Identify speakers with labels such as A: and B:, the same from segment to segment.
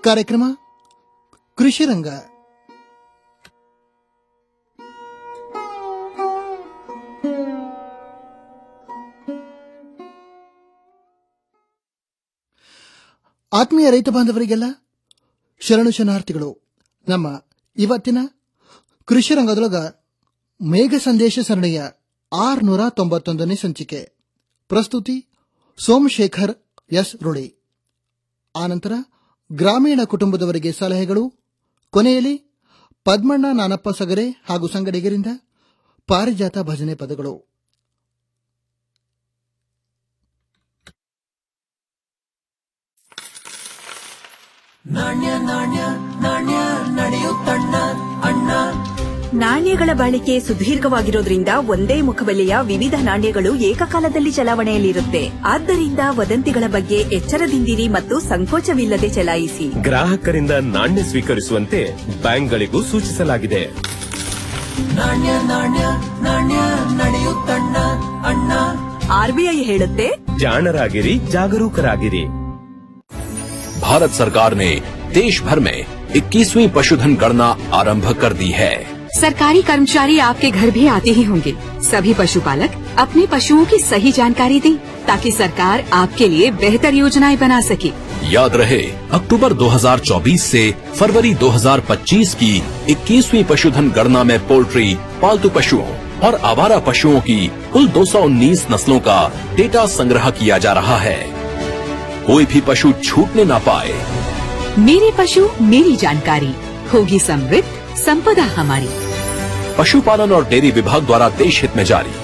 A: ಕಾರ್ಯಕ್ರಮ ಕೃಷಿ ರಂಗ ಆತ್ಮೀಯ ರೈತ ಬಾಂಧವರಿಗೆಲ್ಲ ಶರಣು ಶರಣಾರ್ಥಿಗಳು ನಮ್ಮ ಇವತ್ತಿನ ಕೃಷಿ ರಂಗದೊಳಗ ಮೇಘ ಸಂದೇಶ ಸರಣಿಯ ಆರ್ನೂರ ತೊಂಬತ್ತೊಂದನೇ ಸಂಚಿಕೆ ಪ್ರಸ್ತುತಿ ಸೋಮಶೇಖರ್ ಎಸ್ ರುಳಿ ಆನಂತರ ಗ್ರಾಮೀಣ ಕುಟುಂಬದವರಿಗೆ ಸಲಹೆಗಳು ಕೊನೆಯಲ್ಲಿ ಪದ್ಮಣ್ಣ ನಾನಪ್ಪ ಸಗರೆ ಹಾಗೂ ಸಂಗಡಿಗರಿಂದ ಪಾರಿಜಾತ ಭಜನೆ ಪದಗಳು
B: ನಾಣ್ಯ ನಾಣ್ಯ ನಾಣ್ಯ ನಡೆಯುತ್ತಣ್ಣ ಅಣ್ಣ
C: ನಾಣ್ಯಗಳ ಬಾಳಿಕೆ ಸುದೀರ್ಘವಾಗಿರೋದ್ರಿಂದ ಒಂದೇ ಮುಖಬೆಲೆಯ ವಿವಿಧ ನಾಣ್ಯಗಳು ಏಕಕಾಲದಲ್ಲಿ ಚಲಾವಣೆಯಲ್ಲಿರುತ್ತೆ ಆದ್ದರಿಂದ ವದಂತಿಗಳ ಬಗ್ಗೆ ಎಚ್ಚರದಿಂದಿರಿ ಮತ್ತು ಸಂಕೋಚವಿಲ್ಲದೆ ಚಲಾಯಿಸಿ
D: ಗ್ರಾಹಕರಿಂದ ನಾಣ್ಯ ಸ್ವೀಕರಿಸುವಂತೆ ಬ್ಯಾಂಕ್ಗಳಿಗೂ ಸೂಚಿಸಲಾಗಿದೆ
B: ನಾಣ್ಯ ನಾಣ್ಯ ನಾಣ್ಯ ನಡೆಯುತ್ತಣ್ಣ ಅಣ್ಣ
C: ಆರ್ಬಿಐ ಹೇಳುತ್ತೆ
D: ಜಾಣರಾಗಿರಿ ಜಾಗರೂಕರಾಗಿರಿ
E: भारत सरकार ने देश भर में 21वीं पशुधन गणना आरंभ कर दी है
F: सरकारी कर्मचारी आपके घर भी आते ही होंगे सभी पशुपालक अपने पशुओं की सही जानकारी दें ताकि सरकार आपके लिए बेहतर योजनाएं बना सके
E: याद रहे अक्टूबर 2024 से फरवरी 2025 की 21वीं पशुधन गणना में पोल्ट्री पालतू पशुओं और आवारा पशुओं की कुल 219 नस्लों का डेटा संग्रह किया जा रहा है कोई भी पशु छूटने ना पाए
F: मेरे पशु मेरी जानकारी होगी समृद्ध संपदा हमारी
E: पशुपालन और डेयरी विभाग द्वारा देश हित में जारी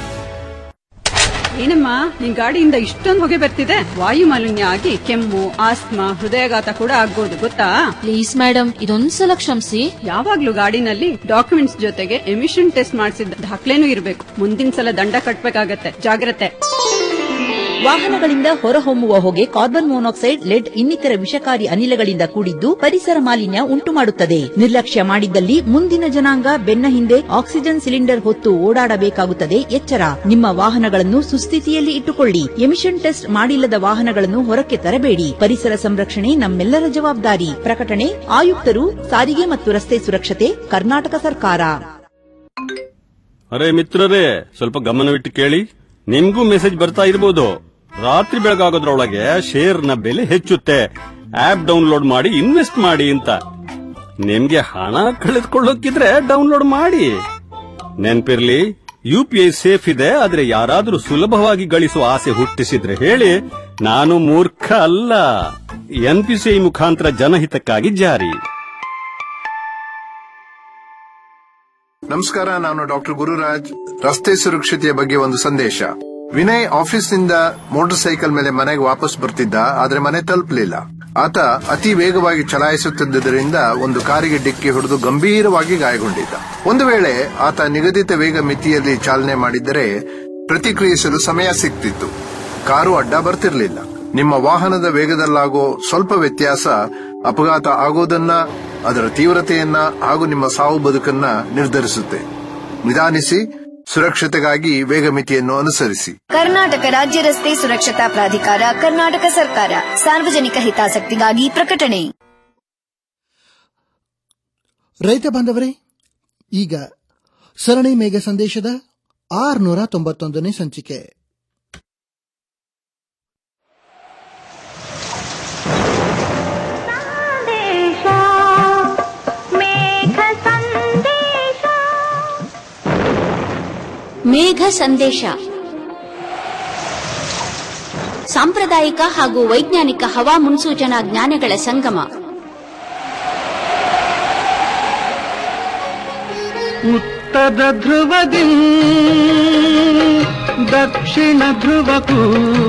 G: ಏನಮ್ಮ ನಿನ್ ಗಾಡಿಯಿಂದ ಇಷ್ಟೊಂದು ಹೊಗೆ ಬರ್ತಿದೆ ವಾಯು ಮಾಲಿನ್ಯ ಆಗಿ ಕೆಮ್ಮು ಆಸ್ತಮಾ ಹೃದಯಾಘಾತ ಕೂಡ ಆಗ್ಬೋದು ಗೊತ್ತಾ
H: ಪ್ಲೀಸ್ ಮೇಡಮ್ ಇದೊಂದ್ಸಲ ಕ್ಷಮಿಸಿ
G: ಯಾವಾಗ್ಲೂ ಗಾಡಿನಲ್ಲಿ ಡಾಕ್ಯುಮೆಂಟ್ಸ್ ಜೊತೆಗೆ ಎಮಿಷನ್ ಟೆಸ್ಟ್ ಮಾಡಿಸಿದ ದಾಖಲೆನೂ ಇರಬೇಕು ಮುಂದಿನ ಸಲ ದಂಡ ಕಟ್ಬೇಕಾಗತ್ತೆ ಜಾಗ್ರತೆ
I: ವಾಹನಗಳಿಂದ ಹೊರಹೊಮ್ಮುವ ಹೊಗೆ ಕಾರ್ಬನ್ ಮೊನಾಕ್ಸೈಡ್ ಲೆಡ್ ಇನ್ನಿತರ ವಿಷಕಾರಿ ಅನಿಲಗಳಿಂದ ಕೂಡಿದ್ದು ಪರಿಸರ ಮಾಲಿನ್ಯ ಉಂಟು ಮಾಡುತ್ತದೆ ನಿರ್ಲಕ್ಷ್ಯ ಮಾಡಿದ್ದಲ್ಲಿ ಮುಂದಿನ ಜನಾಂಗ ಬೆನ್ನ ಹಿಂದೆ ಆಕ್ಸಿಜನ್ ಸಿಲಿಂಡರ್ ಹೊತ್ತು ಓಡಾಡಬೇಕಾಗುತ್ತದೆ ಎಚ್ಚರ ನಿಮ್ಮ ವಾಹನಗಳನ್ನು ಸುಸ್ಥಿತಿಯಲ್ಲಿ ಇಟ್ಟುಕೊಳ್ಳಿ ಎಮಿಷನ್ ಟೆಸ್ಟ್ ಮಾಡಿಲ್ಲದ ವಾಹನಗಳನ್ನು ಹೊರಕ್ಕೆ ತರಬೇಡಿ ಪರಿಸರ ಸಂರಕ್ಷಣೆ ನಮ್ಮೆಲ್ಲರ ಜವಾಬ್ದಾರಿ ಪ್ರಕಟಣೆ ಆಯುಕ್ತರು ಸಾರಿಗೆ ಮತ್ತು ರಸ್ತೆ ಸುರಕ್ಷತೆ ಕರ್ನಾಟಕ ಸರ್ಕಾರ
J: ಅರೆ ಮಿತ್ರರೇ ಸ್ವಲ್ಪ ಗಮನವಿಟ್ಟು ಕೇಳಿ ನಿಮ್ಗೂ ಮೆಸೇಜ್ ಬರ್ತಾ ಇರಬಹುದು ರಾತ್ರಿ ಬೆಳಗಾಗೋದ್ರೊಳಗೆ ಶೇರ್ನ ಬೆಲೆ ಹೆಚ್ಚುತ್ತೆ ಆಪ್ ಡೌನ್ಲೋಡ್ ಮಾಡಿ ಇನ್ವೆಸ್ಟ್ ಮಾಡಿ ಅಂತ ನಿಮ್ಗೆ ಹಣ ಕಳೆದುಕೊಳ್ಳೋಕಿದ್ರೆ ಡೌನ್ಲೋಡ್ ಮಾಡಿ ನೆನ್ಪಿರ್ಲಿ ಯು ಪಿ ಐ ಸೇಫ್ ಇದೆ ಆದ್ರೆ ಯಾರಾದ್ರೂ ಸುಲಭವಾಗಿ ಗಳಿಸುವ ಆಸೆ ಹುಟ್ಟಿಸಿದ್ರೆ ಹೇಳಿ ನಾನು ಮೂರ್ಖ ಅಲ್ಲ ಎನ್ ಪಿ ಸಿ ಮುಖಾಂತರ ಜನಹಿತಕ್ಕಾಗಿ ಜಾರಿ
K: ನಮಸ್ಕಾರ ನಾನು ಡಾಕ್ಟರ್ ಗುರುರಾಜ್ ರಸ್ತೆ ಸುರಕ್ಷತೆಯ ಬಗ್ಗೆ ಒಂದು ಸಂದೇಶ ವಿನಯ್ ಆಫೀಸ್ನಿಂದ ಮೋಟಾರ್ ಸೈಕಲ್ ಮೇಲೆ ಮನೆಗೆ ವಾಪಸ್ ಬರ್ತಿದ್ದ ಆದ್ರೆ ಮನೆ ತಲುಪಲಿಲ್ಲ ಆತ ಅತಿ ವೇಗವಾಗಿ ಚಲಾಯಿಸುತ್ತಿದ್ದರಿಂದ ಒಂದು ಕಾರಿಗೆ ಡಿಕ್ಕಿ ಹೊಡೆದು ಗಂಭೀರವಾಗಿ ಗಾಯಗೊಂಡಿದ್ದ ಒಂದು ವೇಳೆ ಆತ ನಿಗದಿತ ವೇಗ ಮಿತಿಯಲ್ಲಿ ಚಾಲನೆ ಮಾಡಿದ್ದರೆ ಪ್ರತಿಕ್ರಿಯಿಸಲು ಸಮಯ ಸಿಗ್ತಿತ್ತು ಕಾರು ಅಡ್ಡ ಬರ್ತಿರ್ಲಿಲ್ಲ ನಿಮ್ಮ ವಾಹನದ ವೇಗದಲ್ಲಾಗೋ ಸ್ವಲ್ಪ ವ್ಯತ್ಯಾಸ ಅಪಘಾತ ಆಗೋದನ್ನ ಅದರ ತೀವ್ರತೆಯನ್ನ ಹಾಗೂ ನಿಮ್ಮ ಸಾವು ಬದುಕನ್ನ ನಿರ್ಧರಿಸುತ್ತೆ ನಿಧಾನಿಸಿ ಸುರಕ್ಷತೆಗಾಗಿ ವೇಗ ಮಿತಿಯನ್ನು ಅನುಸರಿಸಿ
L: ಕರ್ನಾಟಕ ರಾಜ್ಯ ರಸ್ತೆ ಸುರಕ್ಷತಾ ಪ್ರಾಧಿಕಾರ ಕರ್ನಾಟಕ ಸರ್ಕಾರ ಸಾರ್ವಜನಿಕ ಹಿತಾಸಕ್ತಿಗಾಗಿ ಪ್ರಕಟಣೆ
A: ರೈತ ಬಾಂಧವರೇ ಈಗ ಸರಣಿ ಮೇಘ ಸಂದೇಶದ ಆರ್ನೂರ ತೊಂಬತ್ತೊಂದನೇ ಸಂಚಿಕೆ
H: ಮೇಘ ಸಂದೇಶ ಸಾಂಪ್ರದಾಯಿಕ ಹಾಗೂ ವೈಜ್ಞಾನಿಕ ಹವಾ ಮುನ್ಸೂಚನಾ ಜ್ಞಾನಗಳ ಸಂಗಮ
M: ಉತ್ತರ ಧ್ರುವದಿ ದಕ್ಷಿಣ ಧ್ರುವಕ್ಕೂ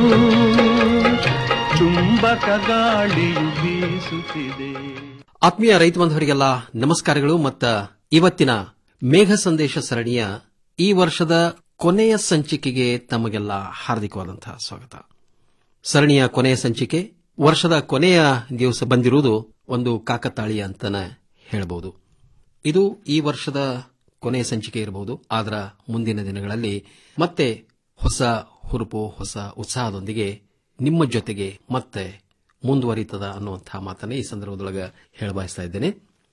M: ಚುಂಬಕ ಗಾಳಿಯು ಬೀಸುತ್ತಿದೆ
N: ಆತ್ಮೀಯ ರೈತ ಬಾಂಧವರಿಗೆಲ್ಲ ನಮಸ್ಕಾರಗಳು ಮತ್ತ ಇವತ್ತಿನ ಮೇಘ ಸಂದೇಶ ಸರಣಿಯ ಈ ವರ್ಷದ ಕೊನೆಯ ಸಂಚಿಕೆಗೆ ತಮಗೆಲ್ಲ ಹಾರ್ದಿಕವಾದಂತಹ ಸ್ವಾಗತ ಸರಣಿಯ ಕೊನೆಯ ಸಂಚಿಕೆ ವರ್ಷದ ಕೊನೆಯ ದಿವಸ ಬಂದಿರುವುದು ಒಂದು ಕಾಕತಾಳಿ ಅಂತಾನೆ ಹೇಳಬಹುದು ಇದು ಈ ವರ್ಷದ ಕೊನೆಯ ಸಂಚಿಕೆ ಇರಬಹುದು ಆದ್ರ ಮುಂದಿನ ದಿನಗಳಲ್ಲಿ ಮತ್ತೆ ಹೊಸ ಹುರುಪು ಹೊಸ ಉತ್ಸಾಹದೊಂದಿಗೆ ನಿಮ್ಮ ಜೊತೆಗೆ ಮತ್ತೆ ಮುಂದುವರಿತದ ಅನ್ನುವಂತಹ ಮಾತನ್ನ ಈ ಸಂದರ್ಭದೊಳಗೆ ಹೇಳಬಯಸ್ತಾ ಇದ್ದೇನೆ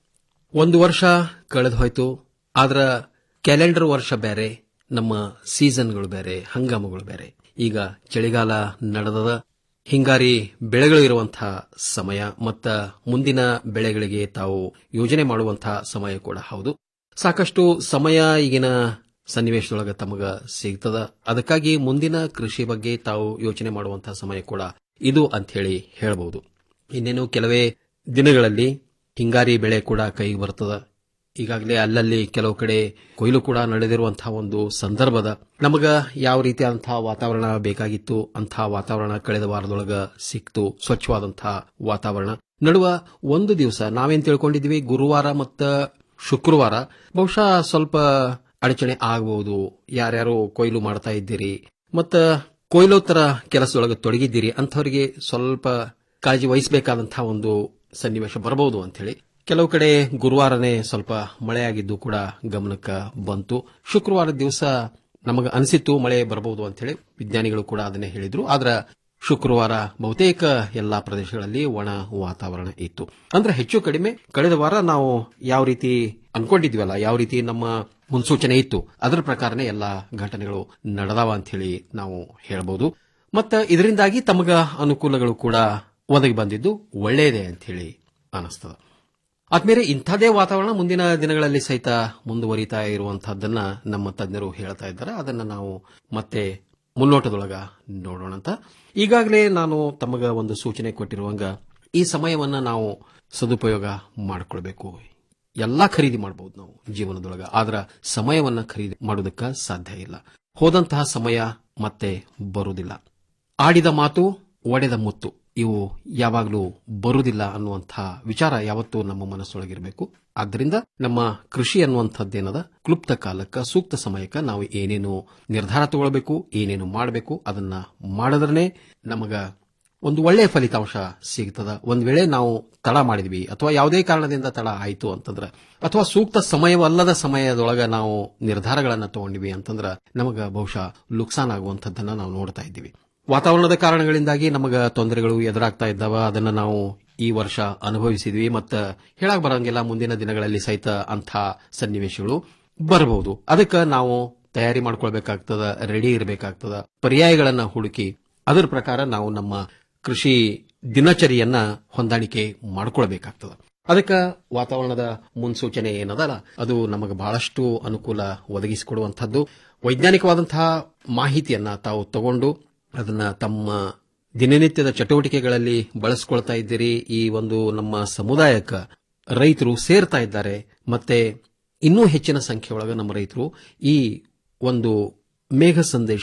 N: ಒಂದು ವರ್ಷ ಕಳೆದು ಹೋಯ್ತು ಆದ್ರ ಕ್ಯಾಲೆಂಡರ್ ವರ್ಷ ಬೇರೆ ನಮ್ಮ ಸೀಸನ್ಗಳು ಬೇರೆ ಹಂಗಾಮಗಳು ಬೇರೆ ಈಗ ಚಳಿಗಾಲ ನಡೆದದ ಹಿಂಗಾರಿ ಬೆಳೆಗಳು ಇರುವಂತಹ ಸಮಯ ಮತ್ತ ಮುಂದಿನ ಬೆಳೆಗಳಿಗೆ ತಾವು ಯೋಜನೆ ಮಾಡುವಂತಹ ಸಮಯ ಕೂಡ ಹೌದು ಸಾಕಷ್ಟು ಸಮಯ ಈಗಿನ ಸನ್ನಿವೇಶದೊಳಗೆ ತಮಗ ಸಿಗ್ತದ ಅದಕ್ಕಾಗಿ ಮುಂದಿನ ಕೃಷಿ ಬಗ್ಗೆ ತಾವು ಯೋಚನೆ ಮಾಡುವಂತಹ ಸಮಯ ಕೂಡ ಇದು ಅಂತ ಹೇಳಿ ಹೇಳಬಹುದು ಇನ್ನೇನು ಕೆಲವೇ ದಿನಗಳಲ್ಲಿ ಹಿಂಗಾರಿ ಬೆಳೆ ಕೂಡ ಕೈಗೆ ಬರ್ತದ ಈಗಾಗಲೇ ಅಲ್ಲಲ್ಲಿ ಕೆಲವು ಕಡೆ ಕೊಯ್ಲು ಕೂಡ ನಡೆದಿರುವಂತಹ ಒಂದು ಸಂದರ್ಭದ ನಮಗ ಯಾವ ರೀತಿಯಾದಂತಹ ವಾತಾವರಣ ಬೇಕಾಗಿತ್ತು ಅಂತಹ ವಾತಾವರಣ ಕಳೆದ ವಾರದೊಳಗ ಸಿಕ್ತು ಸ್ವಚ್ಛವಾದಂತಹ ವಾತಾವರಣ ನಡುವ ಒಂದು ದಿವಸ ನಾವೇನ್ ತಿಳ್ಕೊಂಡಿದ್ವಿ ಗುರುವಾರ ಮತ್ತು ಶುಕ್ರವಾರ ಬಹುಶಃ ಸ್ವಲ್ಪ ಅಡಚಣೆ ಆಗಬಹುದು ಯಾರ್ಯಾರು ಕೊಯ್ಲು ಮಾಡ್ತಾ ಇದ್ದೀರಿ ಮತ್ತ ಕೊಯ್ಲೋತ್ತರ ಕೆಲಸದೊಳಗೆ ತೊಡಗಿದ್ದೀರಿ ಅಂಥವರಿಗೆ ಸ್ವಲ್ಪ ಕಾಳಜಿ ವಹಿಸಬೇಕಾದಂತಹ ಒಂದು ಸನ್ನಿವೇಶ ಬರಬಹುದು ಅಂತ ಹೇಳಿ ಕೆಲವು ಕಡೆ ಗುರುವಾರನೇ ಸ್ವಲ್ಪ ಮಳೆಯಾಗಿದ್ದು ಕೂಡ ಗಮನಕ್ಕೆ ಬಂತು ಶುಕ್ರವಾರ ದಿವಸ ನಮಗ ಅನಿಸಿತ್ತು ಮಳೆ ಬರಬಹುದು ಅಂತ ಹೇಳಿ ವಿಜ್ಞಾನಿಗಳು ಕೂಡ ಅದನ್ನೇ ಹೇಳಿದ್ರು ಆದ್ರ ಶುಕ್ರವಾರ ಬಹುತೇಕ ಎಲ್ಲಾ ಪ್ರದೇಶಗಳಲ್ಲಿ ಒಣ ವಾತಾವರಣ ಇತ್ತು ಅಂದ್ರೆ ಹೆಚ್ಚು ಕಡಿಮೆ ಕಳೆದ ವಾರ ನಾವು ಯಾವ ರೀತಿ ಅನ್ಕೊಂಡಿದ್ವಲ್ಲ ಯಾವ ರೀತಿ ನಮ್ಮ ಮುನ್ಸೂಚನೆ ಇತ್ತು ಅದರ ಪ್ರಕಾರನೇ ಎಲ್ಲಾ ಘಟನೆಗಳು ನಡೆದಾವ ಅಂತ ಹೇಳಿ ನಾವು ಹೇಳಬಹುದು ಮತ್ತ ಇದರಿಂದಾಗಿ ತಮಗ ಅನುಕೂಲಗಳು ಕೂಡ ಒದಗಿ ಬಂದಿದ್ದು ಒಳ್ಳೆಯದೇ ಅಂತ ಹೇಳಿ ಅನಿಸ್ತದ ಆದ್ಮೇಲೆ ಇಂಥದೇ ವಾತಾವರಣ ಮುಂದಿನ ದಿನಗಳಲ್ಲಿ ಸಹಿತ ಮುಂದುವರಿತಾ ಇರುವಂತಹದ್ದನ್ನ ನಮ್ಮ ತಜ್ಞರು ಹೇಳ್ತಾ ಇದ್ದಾರೆ ಅದನ್ನ ನಾವು ಮತ್ತೆ ಮುನ್ನೋಟದೊಳಗ ನೋಡೋಣ ಅಂತ ಈಗಾಗಲೇ ನಾನು ತಮಗ ಒಂದು ಸೂಚನೆ ಕೊಟ್ಟಿರುವಂಗ ಈ ಸಮಯವನ್ನ ನಾವು ಸದುಪಯೋಗ ಮಾಡಿಕೊಳ್ಬೇಕು ಎಲ್ಲಾ ಖರೀದಿ ಮಾಡಬಹುದು ನಾವು ಜೀವನದೊಳಗ ಆದ್ರ ಸಮಯವನ್ನ ಖರೀದಿ ಮಾಡೋದಕ್ಕ ಸಾಧ್ಯ ಇಲ್ಲ ಹೋದಂತಹ ಸಮಯ ಮತ್ತೆ ಬರುವುದಿಲ್ಲ ಆಡಿದ ಮಾತು ಒಡೆದ ಮುತ್ತು ಇವು ಯಾವಾಗಲೂ ಬರುವುದಿಲ್ಲ ಅನ್ನುವಂತಹ ವಿಚಾರ ಯಾವತ್ತೂ ನಮ್ಮ ಮನಸ್ಸೊಳಗಿರಬೇಕು ಆದ್ದರಿಂದ ನಮ್ಮ ಕೃಷಿ ಅನ್ನುವಂಥದ್ದೇನದ ಕ್ಲುಪ್ತ ಕಾಲಕ್ಕ ಸೂಕ್ತ ಸಮಯಕ್ಕ ನಾವು ಏನೇನು ನಿರ್ಧಾರ ತಗೊಳ್ಬೇಕು ಏನೇನು ಮಾಡಬೇಕು ಅದನ್ನ ಮಾಡಿದ್ರೆ ನಮಗ ಒಂದು ಒಳ್ಳೆಯ ಫಲಿತಾಂಶ ಸಿಗ್ತದ ಒಂದ್ ವೇಳೆ ನಾವು ತಡ ಮಾಡಿದ್ವಿ ಅಥವಾ ಯಾವುದೇ ಕಾರಣದಿಂದ ತಡ ಆಯಿತು ಅಂತಂದ್ರ ಅಥವಾ ಸೂಕ್ತ ಸಮಯವಲ್ಲದ ಸಮಯದೊಳಗ ನಾವು ನಿರ್ಧಾರಗಳನ್ನ ತಗೊಂಡಿವಿ ಅಂತಂದ್ರ ನಮಗ ಬಹುಶಃ ಲುಕ್ಸಾನ್ ಆಗುವಂತದ್ದನ್ನ ನಾವು ನೋಡ್ತಾ ಇದ್ದೀವಿ ವಾತಾವರಣದ ಕಾರಣಗಳಿಂದಾಗಿ ನಮಗ ತೊಂದರೆಗಳು ಎದುರಾಗ್ತಾ ಇದ್ದಾವ ಅದನ್ನ ನಾವು ಈ ವರ್ಷ ಅನುಭವಿಸಿದ್ವಿ ಮತ್ತ ಹೇಳಕ್ ಬರಂಗಿಲ್ಲ ಮುಂದಿನ ದಿನಗಳಲ್ಲಿ ಸಹಿತ ಅಂಥ ಸನ್ನಿವೇಶಗಳು ಬರಬಹುದು ಅದಕ್ಕೆ ನಾವು ತಯಾರಿ ಮಾಡ್ಕೊಳ್ಬೇಕಾಗ್ತದ ರೆಡಿ ಇರಬೇಕಾಗ್ತದ ಪರ್ಯಾಯಗಳನ್ನ ಹುಡುಕಿ ಅದರ ಪ್ರಕಾರ ನಾವು ನಮ್ಮ ಕೃಷಿ ದಿನಚರಿಯನ್ನ ಹೊಂದಾಣಿಕೆ ಮಾಡ್ಕೊಳ್ಬೇಕಾಗ್ತದ ಅದಕ್ಕೆ ವಾತಾವರಣದ ಮುನ್ಸೂಚನೆ ಏನದಲ್ಲ ಅದು ನಮಗೆ ಬಹಳಷ್ಟು ಅನುಕೂಲ ಒದಗಿಸಿಕೊಡುವಂತಹದ್ದು ವೈಜ್ಞಾನಿಕವಾದಂತಹ ಮಾಹಿತಿಯನ್ನ ತಾವು ತಗೊಂಡು ಅದನ್ನ ತಮ್ಮ ದಿನನಿತ್ಯದ ಚಟುವಟಿಕೆಗಳಲ್ಲಿ ಬಳಸ್ಕೊಳ್ತಾ ಇದ್ದೀರಿ ಈ ಒಂದು ನಮ್ಮ ಸಮುದಾಯಕ್ಕೆ ರೈತರು ಸೇರ್ತಾ ಇದ್ದಾರೆ ಮತ್ತೆ ಇನ್ನೂ ಹೆಚ್ಚಿನ ಸಂಖ್ಯೆಯೊಳಗೆ ನಮ್ಮ ರೈತರು ಈ ಒಂದು ಮೇಘ ಸಂದೇಶ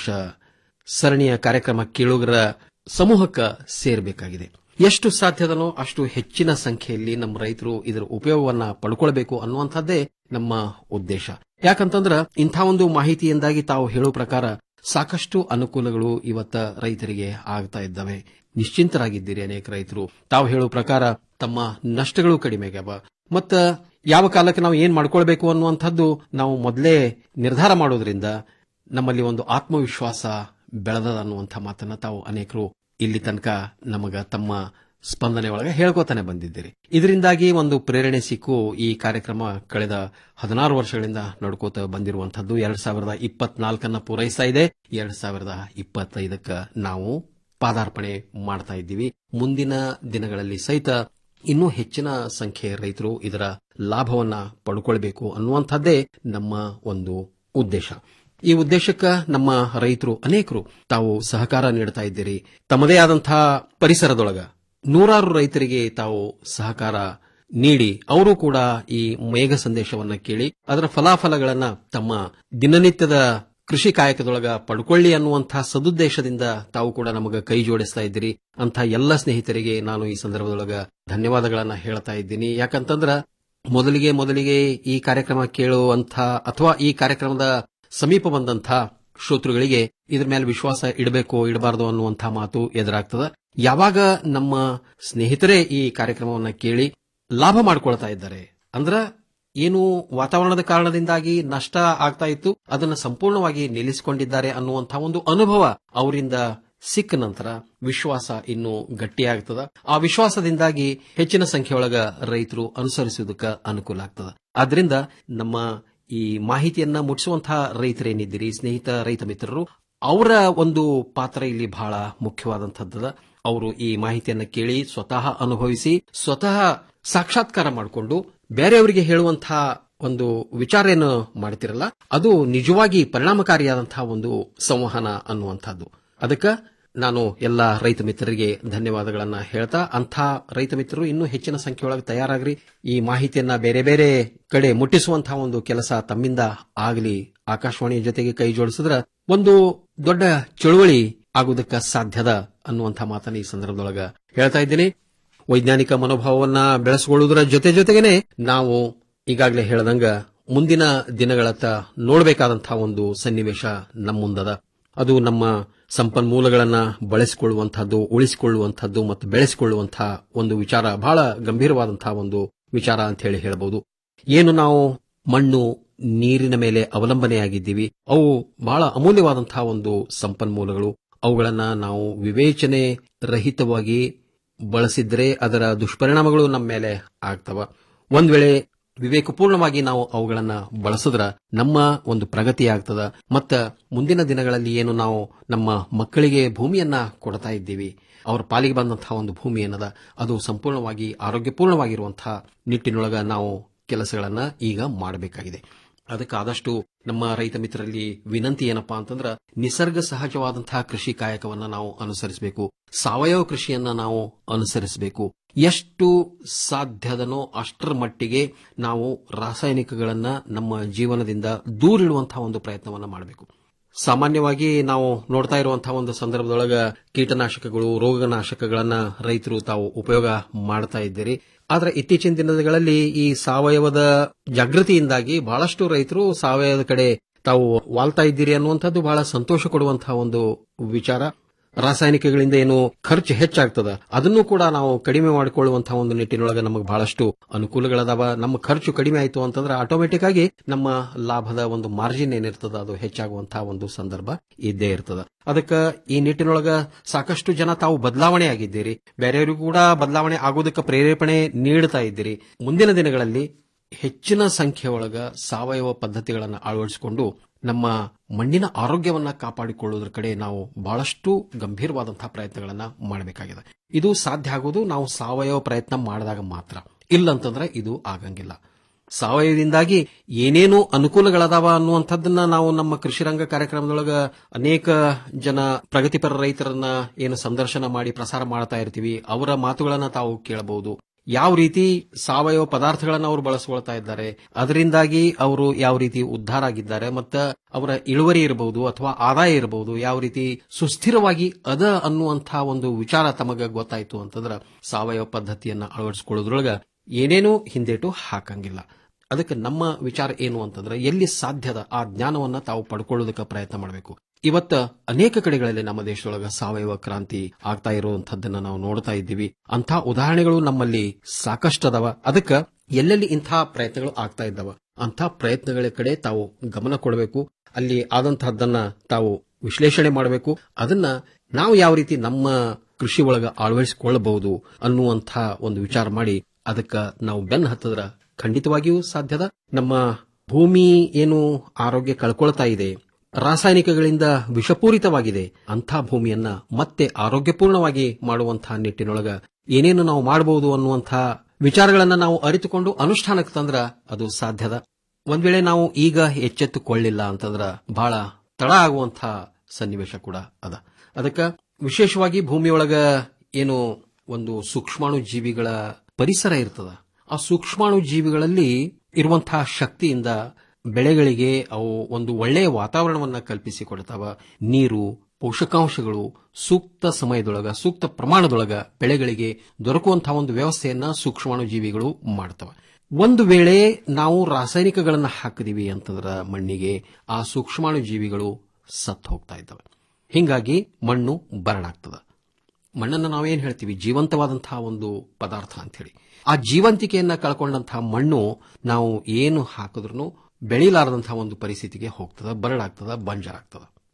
N: ಸರಣಿಯ ಕಾರ್ಯಕ್ರಮ ಕೇಳುಗರ ಸಮೂಹಕ್ಕೆ ಸೇರಬೇಕಾಗಿದೆ ಎಷ್ಟು ಸಾಧ್ಯದನೋ ಅಷ್ಟು ಹೆಚ್ಚಿನ ಸಂಖ್ಯೆಯಲ್ಲಿ ನಮ್ಮ ರೈತರು ಇದರ ಉಪಯೋಗವನ್ನ ಪಡ್ಕೊಳ್ಬೇಕು ಅನ್ನುವಂಥದ್ದೇ ನಮ್ಮ ಉದ್ದೇಶ ಯಾಕಂತಂದ್ರ ಇಂಥ ಒಂದು ಮಾಹಿತಿಯಿಂದಾಗಿ ತಾವು ಹೇಳೋ ಪ್ರಕಾರ ಸಾಕಷ್ಟು ಅನುಕೂಲಗಳು ಇವತ್ತ ರೈತರಿಗೆ ಆಗ್ತಾ ಇದ್ದಾವೆ ನಿಶ್ಚಿಂತರಾಗಿದ್ದೀರಿ ಅನೇಕ ರೈತರು ತಾವು ಹೇಳೋ ಪ್ರಕಾರ ತಮ್ಮ ನಷ್ಟಗಳು ಕಡಿಮೆ ಆಗ್ಯಾವ ಮತ್ತ ಯಾವ ಕಾಲಕ್ಕೆ ನಾವು ಏನ್ ಮಾಡ್ಕೊಳ್ಬೇಕು ಅನ್ನುವಂಥದ್ದು ನಾವು ಮೊದಲೇ ನಿರ್ಧಾರ ಮಾಡೋದ್ರಿಂದ ನಮ್ಮಲ್ಲಿ ಒಂದು ಆತ್ಮವಿಶ್ವಾಸ ಬೆಳೆದದ ಅನ್ನುವಂಥ ಮಾತನ್ನ ತಾವು ಅನೇಕರು ಇಲ್ಲಿ ತನಕ ನಮಗ ತಮ್ಮ ಸ್ಪಂದನೆ ಒಳಗೆ ಹೇಳ್ಕೋತಾನೆ ಬಂದಿದ್ದೀರಿ ಇದರಿಂದಾಗಿ ಒಂದು ಪ್ರೇರಣೆ ಸಿಕ್ಕು ಈ ಕಾರ್ಯಕ್ರಮ ಕಳೆದ ಹದಿನಾರು ವರ್ಷಗಳಿಂದ ನಡ್ಕೋತ ಬಂದಿರುವಂತಹದ್ದು ಎರಡ್ ಸಾವಿರದ ಇಪ್ಪತ್ನಾಲ್ಕನ್ನ ಪೂರೈಸ್ತಾ ಇದೆ ಎರಡ್ ಸಾವಿರದ ಇಪ್ಪತ್ತೈದಕ್ಕ ನಾವು ಪಾದಾರ್ಪಣೆ ಮಾಡ್ತಾ ಇದ್ದೀವಿ ಮುಂದಿನ ದಿನಗಳಲ್ಲಿ ಸಹಿತ ಇನ್ನೂ ಹೆಚ್ಚಿನ ಸಂಖ್ಯೆಯ ರೈತರು ಇದರ ಲಾಭವನ್ನ ಪಡ್ಕೊಳ್ಬೇಕು ಅನ್ನುವಂಥದ್ದೇ ನಮ್ಮ ಒಂದು ಉದ್ದೇಶ ಈ ಉದ್ದೇಶಕ್ಕ ನಮ್ಮ ರೈತರು ಅನೇಕರು ತಾವು ಸಹಕಾರ ನೀಡ್ತಾ ಇದ್ದೀರಿ ತಮ್ಮದೇ ಆದಂತಹ ಪರಿಸರದೊಳಗ ನೂರಾರು ರೈತರಿಗೆ ತಾವು ಸಹಕಾರ ನೀಡಿ ಅವರು ಕೂಡ ಈ ಮೇಘ ಸಂದೇಶವನ್ನ ಕೇಳಿ ಅದರ ಫಲಾಫಲಗಳನ್ನ ತಮ್ಮ ದಿನನಿತ್ಯದ ಕೃಷಿ ಕಾಯಕದೊಳಗ ಪಡ್ಕೊಳ್ಳಿ ಅನ್ನುವಂತಹ ಸದುದ್ದೇಶದಿಂದ ತಾವು ಕೂಡ ನಮಗ ಕೈ ಜೋಡಿಸ್ತಾ ಇದ್ದೀರಿ ಅಂತ ಎಲ್ಲ ಸ್ನೇಹಿತರಿಗೆ ನಾನು ಈ ಸಂದರ್ಭದೊಳಗ ಧನ್ಯವಾದಗಳನ್ನ ಹೇಳ್ತಾ ಇದ್ದೀನಿ ಯಾಕಂತಂದ್ರ ಮೊದಲಿಗೆ ಮೊದಲಿಗೆ ಈ ಕಾರ್ಯಕ್ರಮ ಕೇಳುವಂಥ ಅಥವಾ ಈ ಕಾರ್ಯಕ್ರಮದ ಸಮೀಪ ಬಂದಂಥ ಶ್ರೋತೃಗಳಿಗೆ ಇದ್ರ ಮೇಲೆ ವಿಶ್ವಾಸ ಇಡಬೇಕು ಇಡಬಾರದು ಅನ್ನುವಂಥ ಮಾತು ಎದುರಾಗ್ತದ ಯಾವಾಗ ನಮ್ಮ ಸ್ನೇಹಿತರೇ ಈ ಕಾರ್ಯಕ್ರಮವನ್ನ ಕೇಳಿ ಲಾಭ ಮಾಡ್ಕೊಳ್ತಾ ಇದ್ದಾರೆ ಅಂದ್ರ ಏನು ವಾತಾವರಣದ ಕಾರಣದಿಂದಾಗಿ ನಷ್ಟ ಆಗ್ತಾ ಇತ್ತು ಅದನ್ನ ಸಂಪೂರ್ಣವಾಗಿ ನಿಲ್ಲಿಸಿಕೊಂಡಿದ್ದಾರೆ ಅನ್ನುವಂತಹ ಒಂದು ಅನುಭವ ಅವರಿಂದ ಸಿಕ್ಕ ನಂತರ ವಿಶ್ವಾಸ ಇನ್ನೂ ಗಟ್ಟಿಯಾಗ್ತದ ಆ ವಿಶ್ವಾಸದಿಂದಾಗಿ ಹೆಚ್ಚಿನ ಸಂಖ್ಯೆಯೊಳಗ ರೈತರು ಅನುಸರಿಸುವುದಕ್ಕೆ ಅನುಕೂಲ ಆಗ್ತದ ಆದ್ರಿಂದ ನಮ್ಮ ಈ ಮಾಹಿತಿಯನ್ನ ಮುಟ್ಟಿಸುವಂತಹ ರೈತರೇನಿದ್ದೀರಿ ಸ್ನೇಹಿತ ರೈತ ಮಿತ್ರರು ಅವರ ಒಂದು ಪಾತ್ರ ಇಲ್ಲಿ ಬಹಳ ಮುಖ್ಯವಾದಂತಹದ್ದದ ಅವರು ಈ ಮಾಹಿತಿಯನ್ನ ಕೇಳಿ ಸ್ವತಃ ಅನುಭವಿಸಿ ಸ್ವತಃ ಸಾಕ್ಷಾತ್ಕಾರ ಮಾಡಿಕೊಂಡು ಬೇರೆಯವರಿಗೆ ಹೇಳುವಂತಹ ಒಂದು ವಿಚಾರ ಏನು ಮಾಡ್ತಿರಲ್ಲ ಅದು ನಿಜವಾಗಿ ಪರಿಣಾಮಕಾರಿಯಾದಂತಹ ಒಂದು ಸಂವಹನ ಅನ್ನುವಂಥದ್ದು ಅದಕ್ಕೆ ನಾನು ಎಲ್ಲ ರೈತ ಮಿತ್ರರಿಗೆ ಧನ್ಯವಾದಗಳನ್ನ ಹೇಳ್ತಾ ಅಂಥ ರೈತ ಮಿತ್ರರು ಇನ್ನೂ ಹೆಚ್ಚಿನ ಸಂಖ್ಯೆಯೊಳಗೆ ತಯಾರಾಗ್ರಿ ಈ ಮಾಹಿತಿಯನ್ನ ಬೇರೆ ಬೇರೆ ಕಡೆ ಮುಟ್ಟಿಸುವಂತಹ ಒಂದು ಕೆಲಸ ತಮ್ಮಿಂದ ಆಗಲಿ ಆಕಾಶವಾಣಿಯ ಜೊತೆಗೆ ಕೈ ಜೋಡಿಸಿದ್ರ ಒಂದು ದೊಡ್ಡ ಚಳುವಳಿ ಆಗುವುದಕ್ಕೆ ಸಾಧ್ಯದ ಅನ್ನುವಂಥ ಮಾತನ್ನ ಈ ಸಂದರ್ಭದೊಳಗ ಹೇಳ್ತಾ ಇದ್ದೀನಿ ವೈಜ್ಞಾನಿಕ ಮನೋಭಾವವನ್ನ ಬೆಳೆಸಿಕೊಳ್ಳುವುದರ ಜೊತೆ ಜೊತೆಗೇನೆ ನಾವು ಈಗಾಗಲೇ ಹೇಳದಂಗ ಮುಂದಿನ ದಿನಗಳತ್ತ ನೋಡಬೇಕಾದಂತಹ ಒಂದು ಸನ್ನಿವೇಶ ನಮ್ಮ ಮುಂದದ ಅದು ನಮ್ಮ ಸಂಪನ್ಮೂಲಗಳನ್ನ ಬಳಸಿಕೊಳ್ಳುವಂತಹದ್ದು ಉಳಿಸಿಕೊಳ್ಳುವಂತಹದ್ದು ಮತ್ತು ಬೆಳೆಸಿಕೊಳ್ಳುವಂತಹ ಒಂದು ವಿಚಾರ ಬಹಳ ಗಂಭೀರವಾದಂತಹ ಒಂದು ವಿಚಾರ ಅಂತ ಹೇಳಿ ಹೇಳಬಹುದು ಏನು ನಾವು ಮಣ್ಣು ನೀರಿನ ಮೇಲೆ ಅವಲಂಬನೆಯಾಗಿದ್ದೀವಿ ಅವು ಬಹಳ ಅಮೂಲ್ಯವಾದಂತಹ ಒಂದು ಸಂಪನ್ಮೂಲಗಳು ಅವುಗಳನ್ನ ನಾವು ವಿವೇಚನೆ ರಹಿತವಾಗಿ ಬಳಸಿದ್ರೆ ಅದರ ದುಷ್ಪರಿಣಾಮಗಳು ನಮ್ಮ ಮೇಲೆ ಆಗ್ತವ ಒಂದ್ ವೇಳೆ ವಿವೇಕಪೂರ್ಣವಾಗಿ ನಾವು ಅವುಗಳನ್ನ ಬಳಸಿದ್ರ ನಮ್ಮ ಒಂದು ಪ್ರಗತಿ ಆಗ್ತದ ಮತ್ತ ಮುಂದಿನ ದಿನಗಳಲ್ಲಿ ಏನು ನಾವು ನಮ್ಮ ಮಕ್ಕಳಿಗೆ ಭೂಮಿಯನ್ನ ಕೊಡ್ತಾ ಇದ್ದೀವಿ ಅವರ ಪಾಲಿಗೆ ಬಂದಂತಹ ಒಂದು ಭೂಮಿ ಏನದ ಅದು ಸಂಪೂರ್ಣವಾಗಿ ಆರೋಗ್ಯಪೂರ್ಣವಾಗಿರುವಂತಹ ನಿಟ್ಟಿನೊಳಗ ನಾವು ಕೆಲಸಗಳನ್ನ ಈಗ ಮಾಡಬೇಕಾಗಿದೆ ಅದಕ್ಕೆ ಆದಷ್ಟು ನಮ್ಮ ರೈತ ಮಿತ್ರರಲ್ಲಿ ವಿನಂತಿ ಏನಪ್ಪಾ ಅಂತಂದ್ರ ನಿಸರ್ಗ ಸಹಜವಾದಂತಹ ಕೃಷಿ ಕಾಯಕವನ್ನ ನಾವು ಅನುಸರಿಸಬೇಕು ಸಾವಯವ ಕೃಷಿಯನ್ನ ನಾವು ಅನುಸರಿಸಬೇಕು ಎಷ್ಟು ಸಾಧ್ಯದನೋ ಅಷ್ಟರ ಮಟ್ಟಿಗೆ ನಾವು ರಾಸಾಯನಿಕಗಳನ್ನ ನಮ್ಮ ಜೀವನದಿಂದ ದೂರಿಡುವಂತಹ ಒಂದು ಪ್ರಯತ್ನವನ್ನ ಮಾಡಬೇಕು ಸಾಮಾನ್ಯವಾಗಿ ನಾವು ನೋಡ್ತಾ ಇರುವಂತಹ ಒಂದು ಸಂದರ್ಭದೊಳಗ ಕೀಟನಾಶಕಗಳು ರೋಗನಾಶಕಗಳನ್ನ ರೈತರು ತಾವು ಉಪಯೋಗ ಮಾಡ್ತಾ ಇದ್ದೀರಿ ಆದ್ರೆ ಇತ್ತೀಚಿನ ದಿನಗಳಲ್ಲಿ ಈ ಸಾವಯವದ ಜಾಗೃತಿಯಿಂದಾಗಿ ಬಹಳಷ್ಟು ರೈತರು ಸಾವಯವದ ಕಡೆ ತಾವು ವಾಲ್ತಾ ಇದ್ದೀರಿ ಅನ್ನುವಂಥದ್ದು ಬಹಳ ಸಂತೋಷ ಕೊಡುವಂತಹ ಒಂದು ವಿಚಾರ ರಾಸಾಯನಿಕಗಳಿಂದ ಏನು ಖರ್ಚು ಹೆಚ್ಚಾಗ್ತದ ಅದನ್ನು ಕೂಡ ನಾವು ಕಡಿಮೆ ಮಾಡಿಕೊಳ್ಳುವಂತಹ ಒಂದು ನಿಟ್ಟಿನೊಳಗೆ ನಮಗೆ ಬಹಳಷ್ಟು ಅನುಕೂಲಗಳದಾವ ನಮ್ಮ ಖರ್ಚು ಕಡಿಮೆ ಆಯಿತು ಅಂತಂದ್ರೆ ಆಟೋಮೆಟಿಕ್ ಆಗಿ ನಮ್ಮ ಲಾಭದ ಒಂದು ಮಾರ್ಜಿನ್ ಏನಿರ್ತದ ಅದು ಹೆಚ್ಚಾಗುವಂತಹ ಒಂದು ಸಂದರ್ಭ ಇದ್ದೇ ಇರ್ತದ ಅದಕ್ಕೆ ಈ ನಿಟ್ಟಿನೊಳಗ ಸಾಕಷ್ಟು ಜನ ತಾವು ಬದಲಾವಣೆ ಆಗಿದ್ದೀರಿ ಬೇರೆಯವರಿಗೂ ಕೂಡ ಬದಲಾವಣೆ ಆಗೋದಕ್ಕೆ ಪ್ರೇರೇಪಣೆ ನೀಡುತ್ತಾ ಇದ್ದೀರಿ ಮುಂದಿನ ದಿನಗಳಲ್ಲಿ ಹೆಚ್ಚಿನ ಸಂಖ್ಯೆಯೊಳಗ ಸಾವಯವ ಪದ್ಧತಿಗಳನ್ನು ಅಳವಡಿಸಿಕೊಂಡು ನಮ್ಮ ಮಣ್ಣಿನ ಆರೋಗ್ಯವನ್ನ ಕಾಪಾಡಿಕೊಳ್ಳುವುದರ ಕಡೆ ನಾವು ಬಹಳಷ್ಟು ಗಂಭೀರವಾದಂತಹ ಪ್ರಯತ್ನಗಳನ್ನ ಮಾಡಬೇಕಾಗಿದೆ ಇದು ಸಾಧ್ಯ ಆಗೋದು ನಾವು ಸಾವಯವ ಪ್ರಯತ್ನ ಮಾಡಿದಾಗ ಮಾತ್ರ ಇಲ್ಲಂತಂದ್ರೆ ಇದು ಆಗಂಗಿಲ್ಲ ಸಾವಯವದಿಂದಾಗಿ ಏನೇನು ಅನುಕೂಲಗಳದಾವ ಅನ್ನುವಂಥದ್ದನ್ನ ನಾವು ನಮ್ಮ ಕೃಷಿ ರಂಗ ಕಾರ್ಯಕ್ರಮದೊಳಗ ಅನೇಕ ಜನ ಪ್ರಗತಿಪರ ರೈತರನ್ನ ಏನು ಸಂದರ್ಶನ ಮಾಡಿ ಪ್ರಸಾರ ಮಾಡ್ತಾ ಇರ್ತೀವಿ ಅವರ ಮಾತುಗಳನ್ನ ತಾವು ಕೇಳಬಹುದು ಯಾವ ರೀತಿ ಸಾವಯವ ಪದಾರ್ಥಗಳನ್ನು ಅವರು ಬಳಸಿಕೊಳ್ತಾ ಇದ್ದಾರೆ ಅದರಿಂದಾಗಿ ಅವರು ಯಾವ ರೀತಿ ಉದ್ಧಾರ ಆಗಿದ್ದಾರೆ ಮತ್ತು ಅವರ ಇಳುವರಿ ಇರಬಹುದು ಅಥವಾ ಆದಾಯ ಇರಬಹುದು ಯಾವ ರೀತಿ ಸುಸ್ಥಿರವಾಗಿ ಅದ ಅನ್ನುವಂತಹ ಒಂದು ವಿಚಾರ ತಮಗ ಗೊತ್ತಾಯ್ತು ಅಂತಂದ್ರೆ ಸಾವಯವ ಪದ್ಧತಿಯನ್ನ ಅಳವಡಿಸಿಕೊಳ್ಳೋದ್ರೊಳಗ ಏನೇನೂ ಹಿಂದೇಟು ಹಾಕಂಗಿಲ್ಲ ಅದಕ್ಕೆ ನಮ್ಮ ವಿಚಾರ ಏನು ಅಂತಂದ್ರೆ ಎಲ್ಲಿ ಸಾಧ್ಯದ ಆ ಜ್ಞಾನವನ್ನ ತಾವು ಪಡ್ಕೊಳ್ಳೋದಕ್ಕೆ ಪ್ರಯತ್ನ ಮಾಡಬೇಕು ಇವತ್ತ ಅನೇಕ ಕಡೆಗಳಲ್ಲಿ ನಮ್ಮ ದೇಶದೊಳಗ ಸಾವಯವ ಕ್ರಾಂತಿ ಆಗ್ತಾ ಇರುವಂತದ್ದನ್ನ ನಾವು ನೋಡ್ತಾ ಇದ್ದೀವಿ ಅಂಥ ಉದಾಹರಣೆಗಳು ನಮ್ಮಲ್ಲಿ ಸಾಕಷ್ಟದವ ಅದಕ್ಕೆ ಎಲ್ಲೆಲ್ಲಿ ಇಂಥ ಪ್ರಯತ್ನಗಳು ಆಗ್ತಾ ಇದ್ದಾವ ಅಂಥ ಪ್ರಯತ್ನಗಳ ಕಡೆ ತಾವು ಗಮನ ಕೊಡಬೇಕು ಅಲ್ಲಿ ಆದಂತಹದ್ದನ್ನ ತಾವು ವಿಶ್ಲೇಷಣೆ ಮಾಡಬೇಕು ಅದನ್ನ ನಾವು ಯಾವ ರೀತಿ ನಮ್ಮ ಕೃಷಿ ಒಳಗ ಅಳವಡಿಸಿಕೊಳ್ಳಬಹುದು ಅನ್ನುವಂಥ ಒಂದು ವಿಚಾರ ಮಾಡಿ ಅದಕ್ಕೆ ನಾವು ಬೆನ್ನು ಹತ್ತದ್ರ ಖಂಡಿತವಾಗಿಯೂ ಸಾಧ್ಯದ ನಮ್ಮ ಭೂಮಿ ಏನು ಆರೋಗ್ಯ ಕಳ್ಕೊಳ್ತಾ ಇದೆ ರಾಸಾಯನಿಕಗಳಿಂದ ವಿಷಪೂರಿತವಾಗಿದೆ ಅಂಥ ಭೂಮಿಯನ್ನ ಮತ್ತೆ ಆರೋಗ್ಯಪೂರ್ಣವಾಗಿ ಮಾಡುವಂತಹ ನಿಟ್ಟಿನೊಳಗ ಏನೇನು ನಾವು ಮಾಡಬಹುದು ಅನ್ನುವಂತಹ ವಿಚಾರಗಳನ್ನ ನಾವು ಅರಿತುಕೊಂಡು ಅನುಷ್ಠಾನಕ್ಕೆ ತಂದ್ರ ಅದು ಸಾಧ್ಯದ ಒಂದ್ ವೇಳೆ ನಾವು ಈಗ ಎಚ್ಚೆತ್ತುಕೊಳ್ಳಿಲ್ಲ ಅಂತಂದ್ರ ಬಹಳ ತಡ ಆಗುವಂತಹ ಸನ್ನಿವೇಶ ಕೂಡ ಅದ ಅದಕ್ಕ ವಿಶೇಷವಾಗಿ ಭೂಮಿಯೊಳಗ ಏನು ಒಂದು ಸೂಕ್ಷ್ಮಾಣು ಜೀವಿಗಳ ಪರಿಸರ ಇರ್ತದ ಆ ಸೂಕ್ಷ್ಮಾಣು ಜೀವಿಗಳಲ್ಲಿ ಇರುವಂತಹ ಶಕ್ತಿಯಿಂದ ಬೆಳೆಗಳಿಗೆ ಅವು ಒಂದು ಒಳ್ಳೆಯ ವಾತಾವರಣವನ್ನ ಕಲ್ಪಿಸಿಕೊಡ್ತಾವ ನೀರು ಪೋಷಕಾಂಶಗಳು ಸೂಕ್ತ ಸಮಯದೊಳಗ ಸೂಕ್ತ ಪ್ರಮಾಣದೊಳಗ ಬೆಳೆಗಳಿಗೆ ದೊರಕುವಂತಹ ಒಂದು ವ್ಯವಸ್ಥೆಯನ್ನ ಸೂಕ್ಷ್ಮಾಣು ಜೀವಿಗಳು ಮಾಡ್ತವೆ ಒಂದು ವೇಳೆ ನಾವು ರಾಸಾಯನಿಕಗಳನ್ನ ಹಾಕಿದೀವಿ ಅಂತಂದ್ರ ಮಣ್ಣಿಗೆ ಆ ಸೂಕ್ಷ್ಮಾಣು ಜೀವಿಗಳು ಸತ್ತು ಹೋಗ್ತಾ ಇದ್ದಾವೆ ಹಿಂಗಾಗಿ ಮಣ್ಣು ಬರಡಾಗ್ತದ ಮಣ್ಣನ್ನು ನಾವೇನ್ ಹೇಳ್ತೀವಿ ಜೀವಂತವಾದಂತಹ ಒಂದು ಪದಾರ್ಥ ಅಂತ ಹೇಳಿ ಆ ಜೀವಂತಿಕೆಯನ್ನ ಕಳ್ಕೊಂಡಂತಹ ಮಣ್ಣು ನಾವು ಏನು ಹಾಕಿದ್ರು ಬೆಳಿಲಾರದಂತಹ ಒಂದು ಪರಿಸ್ಥಿತಿಗೆ ಹೋಗ್ತದ ಬರಡಾಗ್ತದ ಬಂಜರಾಗ್ತದ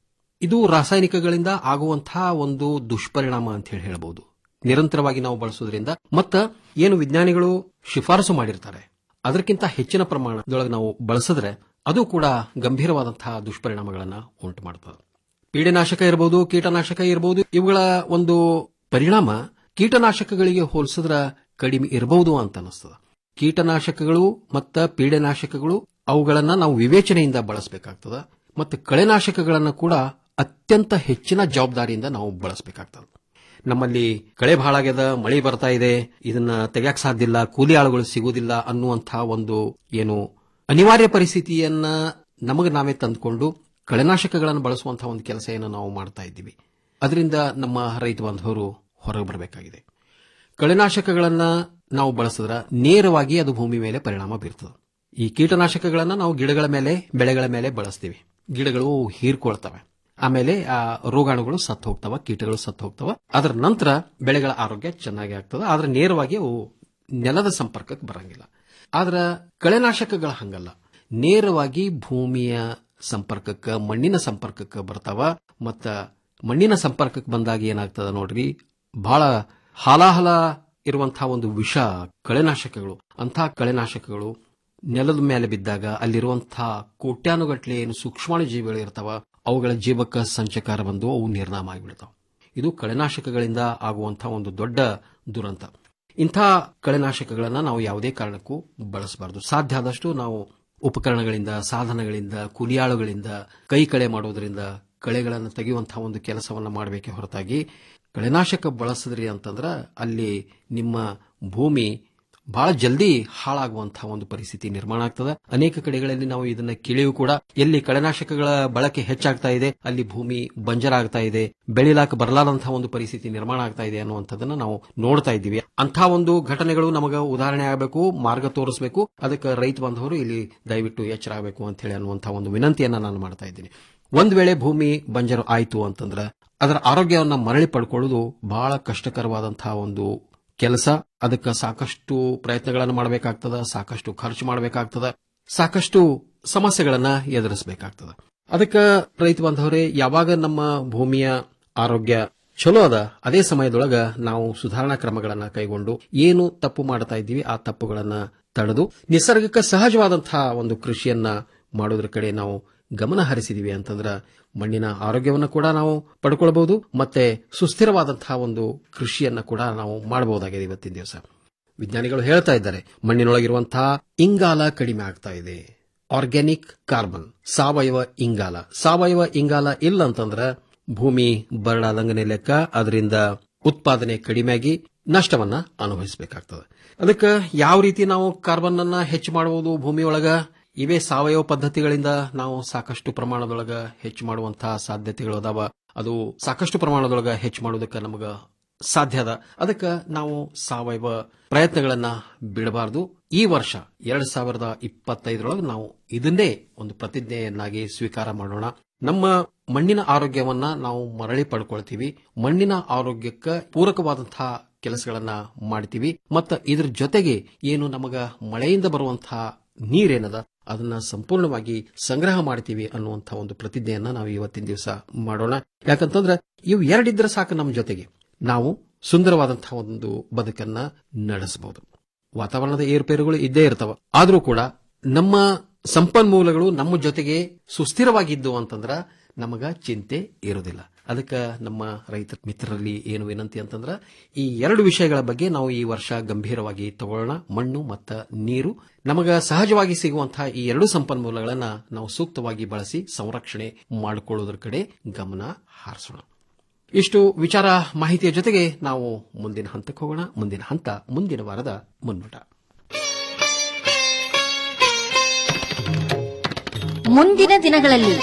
N: ಇದು ರಾಸಾಯನಿಕಗಳಿಂದ ಆಗುವಂತಹ ಒಂದು ದುಷ್ಪರಿಣಾಮ ಅಂತ ಹೇಳಿ ಹೇಳಬಹುದು ನಿರಂತರವಾಗಿ ನಾವು ಬಳಸೋದ್ರಿಂದ ಮತ್ತ ಏನು ವಿಜ್ಞಾನಿಗಳು ಶಿಫಾರಸು ಮಾಡಿರ್ತಾರೆ ಅದಕ್ಕಿಂತ ಹೆಚ್ಚಿನ ಪ್ರಮಾಣದೊಳಗೆ ನಾವು ಬಳಸಿದ್ರೆ ಅದು ಕೂಡ ಗಂಭೀರವಾದಂತಹ ದುಷ್ಪರಿಣಾಮಗಳನ್ನು ಉಂಟು ಮಾಡುತ್ತದೆ ಪೀಡೆನಾಶಕ ಇರಬಹುದು ಕೀಟನಾಶಕ ಇರಬಹುದು ಇವುಗಳ ಒಂದು ಪರಿಣಾಮ ಕೀಟನಾಶಕಗಳಿಗೆ ಹೋಲಿಸಿದ್ರ ಕಡಿಮೆ ಇರಬಹುದು ಅಂತ ಅನಿಸ್ತದೆ ಕೀಟನಾಶಕಗಳು ಮತ್ತು ಪೀಡೆನಾಶಕಗಳು ಅವುಗಳನ್ನ ನಾವು ವಿವೇಚನೆಯಿಂದ ಬಳಸಬೇಕಾಗ್ತದೆ ಮತ್ತು ಕಳೆನಾಶಕಗಳನ್ನು ಕೂಡ ಅತ್ಯಂತ ಹೆಚ್ಚಿನ ಜವಾಬ್ದಾರಿಯಿಂದ ನಾವು ಬಳಸಬೇಕಾಗ್ತದೆ ನಮ್ಮಲ್ಲಿ ಕಳೆ ಬಹಳ ಆಗ್ಯದ ಮಳೆ ಬರ್ತಾ ಇದೆ ಇದನ್ನ ತೆಗೆಯಕ್ ಸಾಧ್ಯ ಇಲ್ಲ ಕೂಲಿ ಆಳುಗಳು ಸಿಗುವುದಿಲ್ಲ ಅನ್ನುವಂತಹ ಒಂದು ಏನು ಅನಿವಾರ್ಯ ಪರಿಸ್ಥಿತಿಯನ್ನ ನಮಗೆ ನಾವೇ ತಂದುಕೊಂಡು ಕಳೆನಾಶಕಗಳನ್ನು ಬಳಸುವಂತಹ ಒಂದು ಕೆಲಸ ಏನು ನಾವು ಮಾಡ್ತಾ ಇದ್ದೀವಿ ಅದರಿಂದ ನಮ್ಮ ರೈತ ಬಾಂಧವರು ಹೊರಗೆ ಬರಬೇಕಾಗಿದೆ ಕಳೆನಾಶಕಗಳನ್ನ ನಾವು ಬಳಸಿದ್ರೆ ನೇರವಾಗಿ ಅದು ಭೂಮಿ ಮೇಲೆ ಪರಿಣಾಮ ಬೀರ್ತದೆ ಈ ಕೀಟನಾಶಕಗಳನ್ನ ನಾವು ಗಿಡಗಳ ಮೇಲೆ ಬೆಳೆಗಳ ಮೇಲೆ ಬಳಸ್ತೀವಿ ಗಿಡಗಳು ಹೀರ್ಕೊಳ್ತವೆ ಆಮೇಲೆ ಆ ರೋಗಾಣುಗಳು ಸತ್ತು ಹೋಗ್ತವ ಕೀಟಗಳು ಸತ್ತು ಹೋಗ್ತವ ಅದರ ನಂತರ ಬೆಳೆಗಳ ಆರೋಗ್ಯ ಚೆನ್ನಾಗಿ ಆಗ್ತದೆ ಆದ್ರೆ ನೇರವಾಗಿ ಅವು ನೆಲದ ಸಂಪರ್ಕಕ್ಕೆ ಬರಂಗಿಲ್ಲ ಆದ್ರ ಕಳೆನಾಶಕಗಳ ಹಂಗಲ್ಲ ನೇರವಾಗಿ ಭೂಮಿಯ ಸಂಪರ್ಕಕ್ಕೆ ಮಣ್ಣಿನ ಸಂಪರ್ಕಕ್ಕೆ ಬರ್ತಾವ ಮತ್ತ ಮಣ್ಣಿನ ಸಂಪರ್ಕಕ್ಕೆ ಬಂದಾಗ ಏನಾಗ್ತದ ನೋಡ್ರಿ ಬಹಳ ಹಾಲಾಹಲ ಇರುವಂತಹ ಒಂದು ವಿಷ ಕಳೆನಾಶಕಗಳು ಅಂತಹ ಕಳೆನಾಶಕಗಳು ನೆಲದ ಮೇಲೆ ಬಿದ್ದಾಗ ಅಲ್ಲಿರುವಂತಹ ಕೋಟ್ಯಾನುಗಟ್ಲೆ ಏನು ಸೂಕ್ಷ್ಮಾಣು ಜೀವಿಗಳು ಇರ್ತಾವ ಅವುಗಳ ಜೀವಕ್ಕೆ ಸಂಚಕಾರ ಬಂದು ಅವು ನಿರ್ನಾಮ ಆಗಿಬಿಡ್ತಾವ ಇದು ಕಳೆನಾಶಕಗಳಿಂದ ಆಗುವಂತಹ ಒಂದು ದೊಡ್ಡ ದುರಂತ ಇಂಥ ಕಳೆನಾಶಕಗಳನ್ನ ನಾವು ಯಾವುದೇ ಕಾರಣಕ್ಕೂ ಬಳಸಬಾರದು ಸಾಧ್ಯ ಆದಷ್ಟು ನಾವು ಉಪಕರಣಗಳಿಂದ ಸಾಧನಗಳಿಂದ ಕುಲಿಯಾಳುಗಳಿಂದ ಕೈ ಕಳೆ ಮಾಡೋದ್ರಿಂದ ಕಳೆಗಳನ್ನು ತೆಗೆಯುವಂತಹ ಒಂದು ಕೆಲಸವನ್ನ ಮಾಡಬೇಕೆ ಹೊರತಾಗಿ ಕಳೆನಾಶಕ ಬಳಸಿದ್ರಿ ಅಂತಂದ್ರ ಅಲ್ಲಿ ನಿಮ್ಮ ಭೂಮಿ ಬಹಳ ಜಲ್ದಿ ಹಾಳಾಗುವಂತಹ ಒಂದು ಪರಿಸ್ಥಿತಿ ನಿರ್ಮಾಣ ಆಗ್ತದೆ ಅನೇಕ ಕಡೆಗಳಲ್ಲಿ ನಾವು ಇದನ್ನ ಕೇಳಿಯೂ ಕೂಡ ಎಲ್ಲಿ ಕಳೆನಾಶಕಗಳ ಬಳಕೆ ಹೆಚ್ಚಾಗ್ತಾ ಇದೆ ಅಲ್ಲಿ ಭೂಮಿ ಬಂಜರ ಆಗ್ತಾ ಇದೆ ಬೆಳಿಲಾಕ ಬರಲಾದಂತಹ ಒಂದು ಪರಿಸ್ಥಿತಿ ನಿರ್ಮಾಣ ಆಗ್ತಾ ಇದೆ ಅನ್ನುವಂಥದ್ದನ್ನ ನಾವು ನೋಡ್ತಾ ಇದ್ದೀವಿ ಅಂತಹ ಒಂದು ಘಟನೆಗಳು ನಮಗೆ ಉದಾಹರಣೆ ಆಗಬೇಕು ಮಾರ್ಗ ತೋರಿಸಬೇಕು ಅದಕ್ಕೆ ರೈತ ಬಾಂಧವರು ಇಲ್ಲಿ ದಯವಿಟ್ಟು ಎಚ್ಚರ ಆಗಬೇಕು ಅಂತ ಹೇಳಿ ಅನ್ನುವಂತಹ ಒಂದು ವಿನಂತಿಯನ್ನ ನಾನು ಮಾಡ್ತಾ ಇದ್ದೀನಿ ಒಂದ್ ವೇಳೆ ಭೂಮಿ ಬಂಜರು ಆಯ್ತು ಅಂತಂದ್ರ ಅದರ ಆರೋಗ್ಯವನ್ನ ಮರಳಿ ಪಡ್ಕೊಳ್ಳೋದು ಬಹಳ ಕಷ್ಟಕರವಾದಂತಹ ಒಂದು ಕೆಲಸ ಅದಕ್ಕೆ ಸಾಕಷ್ಟು ಪ್ರಯತ್ನಗಳನ್ನು ಮಾಡಬೇಕಾಗ್ತದ ಸಾಕಷ್ಟು ಖರ್ಚು ಮಾಡಬೇಕಾಗ್ತದ ಸಾಕಷ್ಟು ಸಮಸ್ಯೆಗಳನ್ನ ಎದುರಿಸಬೇಕಾಗ್ತದ ಅದಕ್ಕೆ ರೈತ ಬಾಂಧವರೇ ಯಾವಾಗ ನಮ್ಮ ಭೂಮಿಯ ಆರೋಗ್ಯ ಚಲೋ ಅದ ಅದೇ ಸಮಯದೊಳಗ ನಾವು ಸುಧಾರಣಾ ಕ್ರಮಗಳನ್ನ ಕೈಗೊಂಡು ಏನು ತಪ್ಪು ಮಾಡ್ತಾ ಇದ್ದೀವಿ ಆ ತಪ್ಪುಗಳನ್ನ ತಡೆದು ನಿಸರ್ಗಕ್ಕೆ ಸಹಜವಾದಂತಹ ಒಂದು ಕೃಷಿಯನ್ನ ಮಾಡೋದ್ರ ಕಡೆ ನಾವು ಗಮನ ಹರಿಸಿದೀವಿ ಅಂತಂದ್ರ ಮಣ್ಣಿನ ಆರೋಗ್ಯವನ್ನು ಕೂಡ ನಾವು ಪಡ್ಕೊಳ್ಬಹುದು ಮತ್ತೆ ಸುಸ್ಥಿರವಾದಂತಹ ಒಂದು ಕೃಷಿಯನ್ನ ಕೂಡ ನಾವು ಮಾಡಬಹುದಾಗಿದೆ ಇವತ್ತಿನ ದಿವಸ ವಿಜ್ಞಾನಿಗಳು ಹೇಳ್ತಾ ಇದ್ದಾರೆ ಮಣ್ಣಿನೊಳಗಿರುವಂತಹ ಇಂಗಾಲ ಕಡಿಮೆ ಆಗ್ತಾ ಇದೆ ಆರ್ಗ್ಯಾನಿಕ್ ಕಾರ್ಬನ್ ಸಾವಯವ ಇಂಗಾಲ ಸಾವಯವ ಇಂಗಾಲ ಇಲ್ಲ ಅಂತಂದ್ರ ಭೂಮಿ ಬರಡಾದಂಗನೆ ಲೆಕ್ಕ ಅದರಿಂದ ಉತ್ಪಾದನೆ ಕಡಿಮೆಯಾಗಿ ನಷ್ಟವನ್ನ ಅನುಭವಿಸಬೇಕಾಗ್ತದೆ ಅದಕ್ಕೆ ಯಾವ ರೀತಿ ನಾವು ಕಾರ್ಬನ್ ಅನ್ನ ಹೆಚ್ಚು ಮಾಡಬಹುದು ಭೂಮಿಯೊಳಗ ಇವೇ ಸಾವಯವ ಪದ್ಧತಿಗಳಿಂದ ನಾವು ಸಾಕಷ್ಟು ಪ್ರಮಾಣದೊಳಗ ಹೆಚ್ಚು ಮಾಡುವಂತಹ ಸಾಧ್ಯತೆಗಳು ಅದಾವ ಅದು ಸಾಕಷ್ಟು ಪ್ರಮಾಣದೊಳಗ ಹೆಚ್ಚು ಮಾಡೋದಕ್ಕೆ ನಮಗ ಸಾಧ್ಯ ಅದ ಅದಕ್ಕೆ ನಾವು ಸಾವಯವ ಪ್ರಯತ್ನಗಳನ್ನ ಬಿಡಬಾರದು ಈ ವರ್ಷ ಎರಡ್ ಸಾವಿರದ ಇಪ್ಪತ್ತೈದರೊಳಗೆ ನಾವು ಇದನ್ನೇ ಒಂದು ಪ್ರತಿಜ್ಞೆಯನ್ನಾಗಿ ಸ್ವೀಕಾರ ಮಾಡೋಣ ನಮ್ಮ ಮಣ್ಣಿನ ಆರೋಗ್ಯವನ್ನ ನಾವು ಮರಳಿ ಪಡ್ಕೊಳ್ತೀವಿ ಮಣ್ಣಿನ ಆರೋಗ್ಯಕ್ಕೆ ಪೂರಕವಾದಂತಹ ಕೆಲಸಗಳನ್ನ ಮಾಡ್ತೀವಿ ಮತ್ತು ಇದ್ರ ಜೊತೆಗೆ ಏನು ನಮಗ ಮಳೆಯಿಂದ ಬರುವಂತಹ ನೀರೇನದ ಅದನ್ನ ಸಂಪೂರ್ಣವಾಗಿ ಸಂಗ್ರಹ ಮಾಡ್ತೀವಿ ಅನ್ನುವಂಥ ಒಂದು ಪ್ರತಿಜ್ಞೆಯನ್ನ ನಾವು ಇವತ್ತಿನ ದಿವಸ ಮಾಡೋಣ ಯಾಕಂತಂದ್ರೆ ಇವು ಎರಡಿದ್ರೆ ಸಾಕು ನಮ್ಮ ಜೊತೆಗೆ ನಾವು ಸುಂದರವಾದಂತಹ ಒಂದು ಬದುಕನ್ನ ನಡೆಸಬಹುದು ವಾತಾವರಣದ ಏರುಪೇರುಗಳು ಇದ್ದೇ ಇರ್ತವ ಆದರೂ ಕೂಡ ನಮ್ಮ ಸಂಪನ್ಮೂಲಗಳು ನಮ್ಮ ಜೊತೆಗೆ ಸುಸ್ಥಿರವಾಗಿದ್ದು ಅಂತಂದ್ರ ನಮಗ ಚಿಂತೆ ಇರೋದಿಲ್ಲ ಅದಕ್ಕೆ ನಮ್ಮ ರೈತ ಮಿತ್ರರಲ್ಲಿ ಏನು ವಿನಂತಿ ಅಂತಂದ್ರ ಈ ಎರಡು ವಿಷಯಗಳ ಬಗ್ಗೆ ನಾವು ಈ ವರ್ಷ ಗಂಭೀರವಾಗಿ ತಗೊಳ್ಳೋಣ ಮಣ್ಣು ಮತ್ತು ನೀರು ನಮಗ ಸಹಜವಾಗಿ ಸಿಗುವಂತಹ ಈ ಎರಡು ಸಂಪನ್ಮೂಲಗಳನ್ನ ನಾವು ಸೂಕ್ತವಾಗಿ ಬಳಸಿ ಸಂರಕ್ಷಣೆ ಮಾಡಿಕೊಳ್ಳೋದ್ರ ಕಡೆ ಗಮನ ಹಾರಿಸೋಣ ಇಷ್ಟು ವಿಚಾರ ಮಾಹಿತಿಯ ಜೊತೆಗೆ ನಾವು ಮುಂದಿನ ಹಂತಕ್ಕೆ ಹೋಗೋಣ ಮುಂದಿನ ಹಂತ ಮುಂದಿನ ವಾರದ ಮುನ್ನೋಟ
H: ಮುಂದಿನ ದಿನಗಳಲ್ಲಿ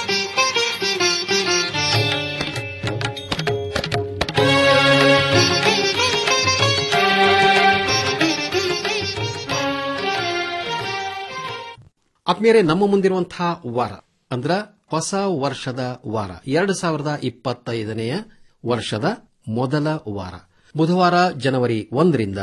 N: ಆತ್ಮೀಯರೇ ನಮ್ಮ ಮುಂದಿರುವಂತಹ ವಾರ ಅಂದ್ರ ಹೊಸ ವರ್ಷದ ವಾರ ಎರಡು ಸಾವಿರದ ಇಪ್ಪತ್ತೈದನೆಯ ವರ್ಷದ ಮೊದಲ ವಾರ ಬುಧವಾರ ಜನವರಿ ಒಂದರಿಂದ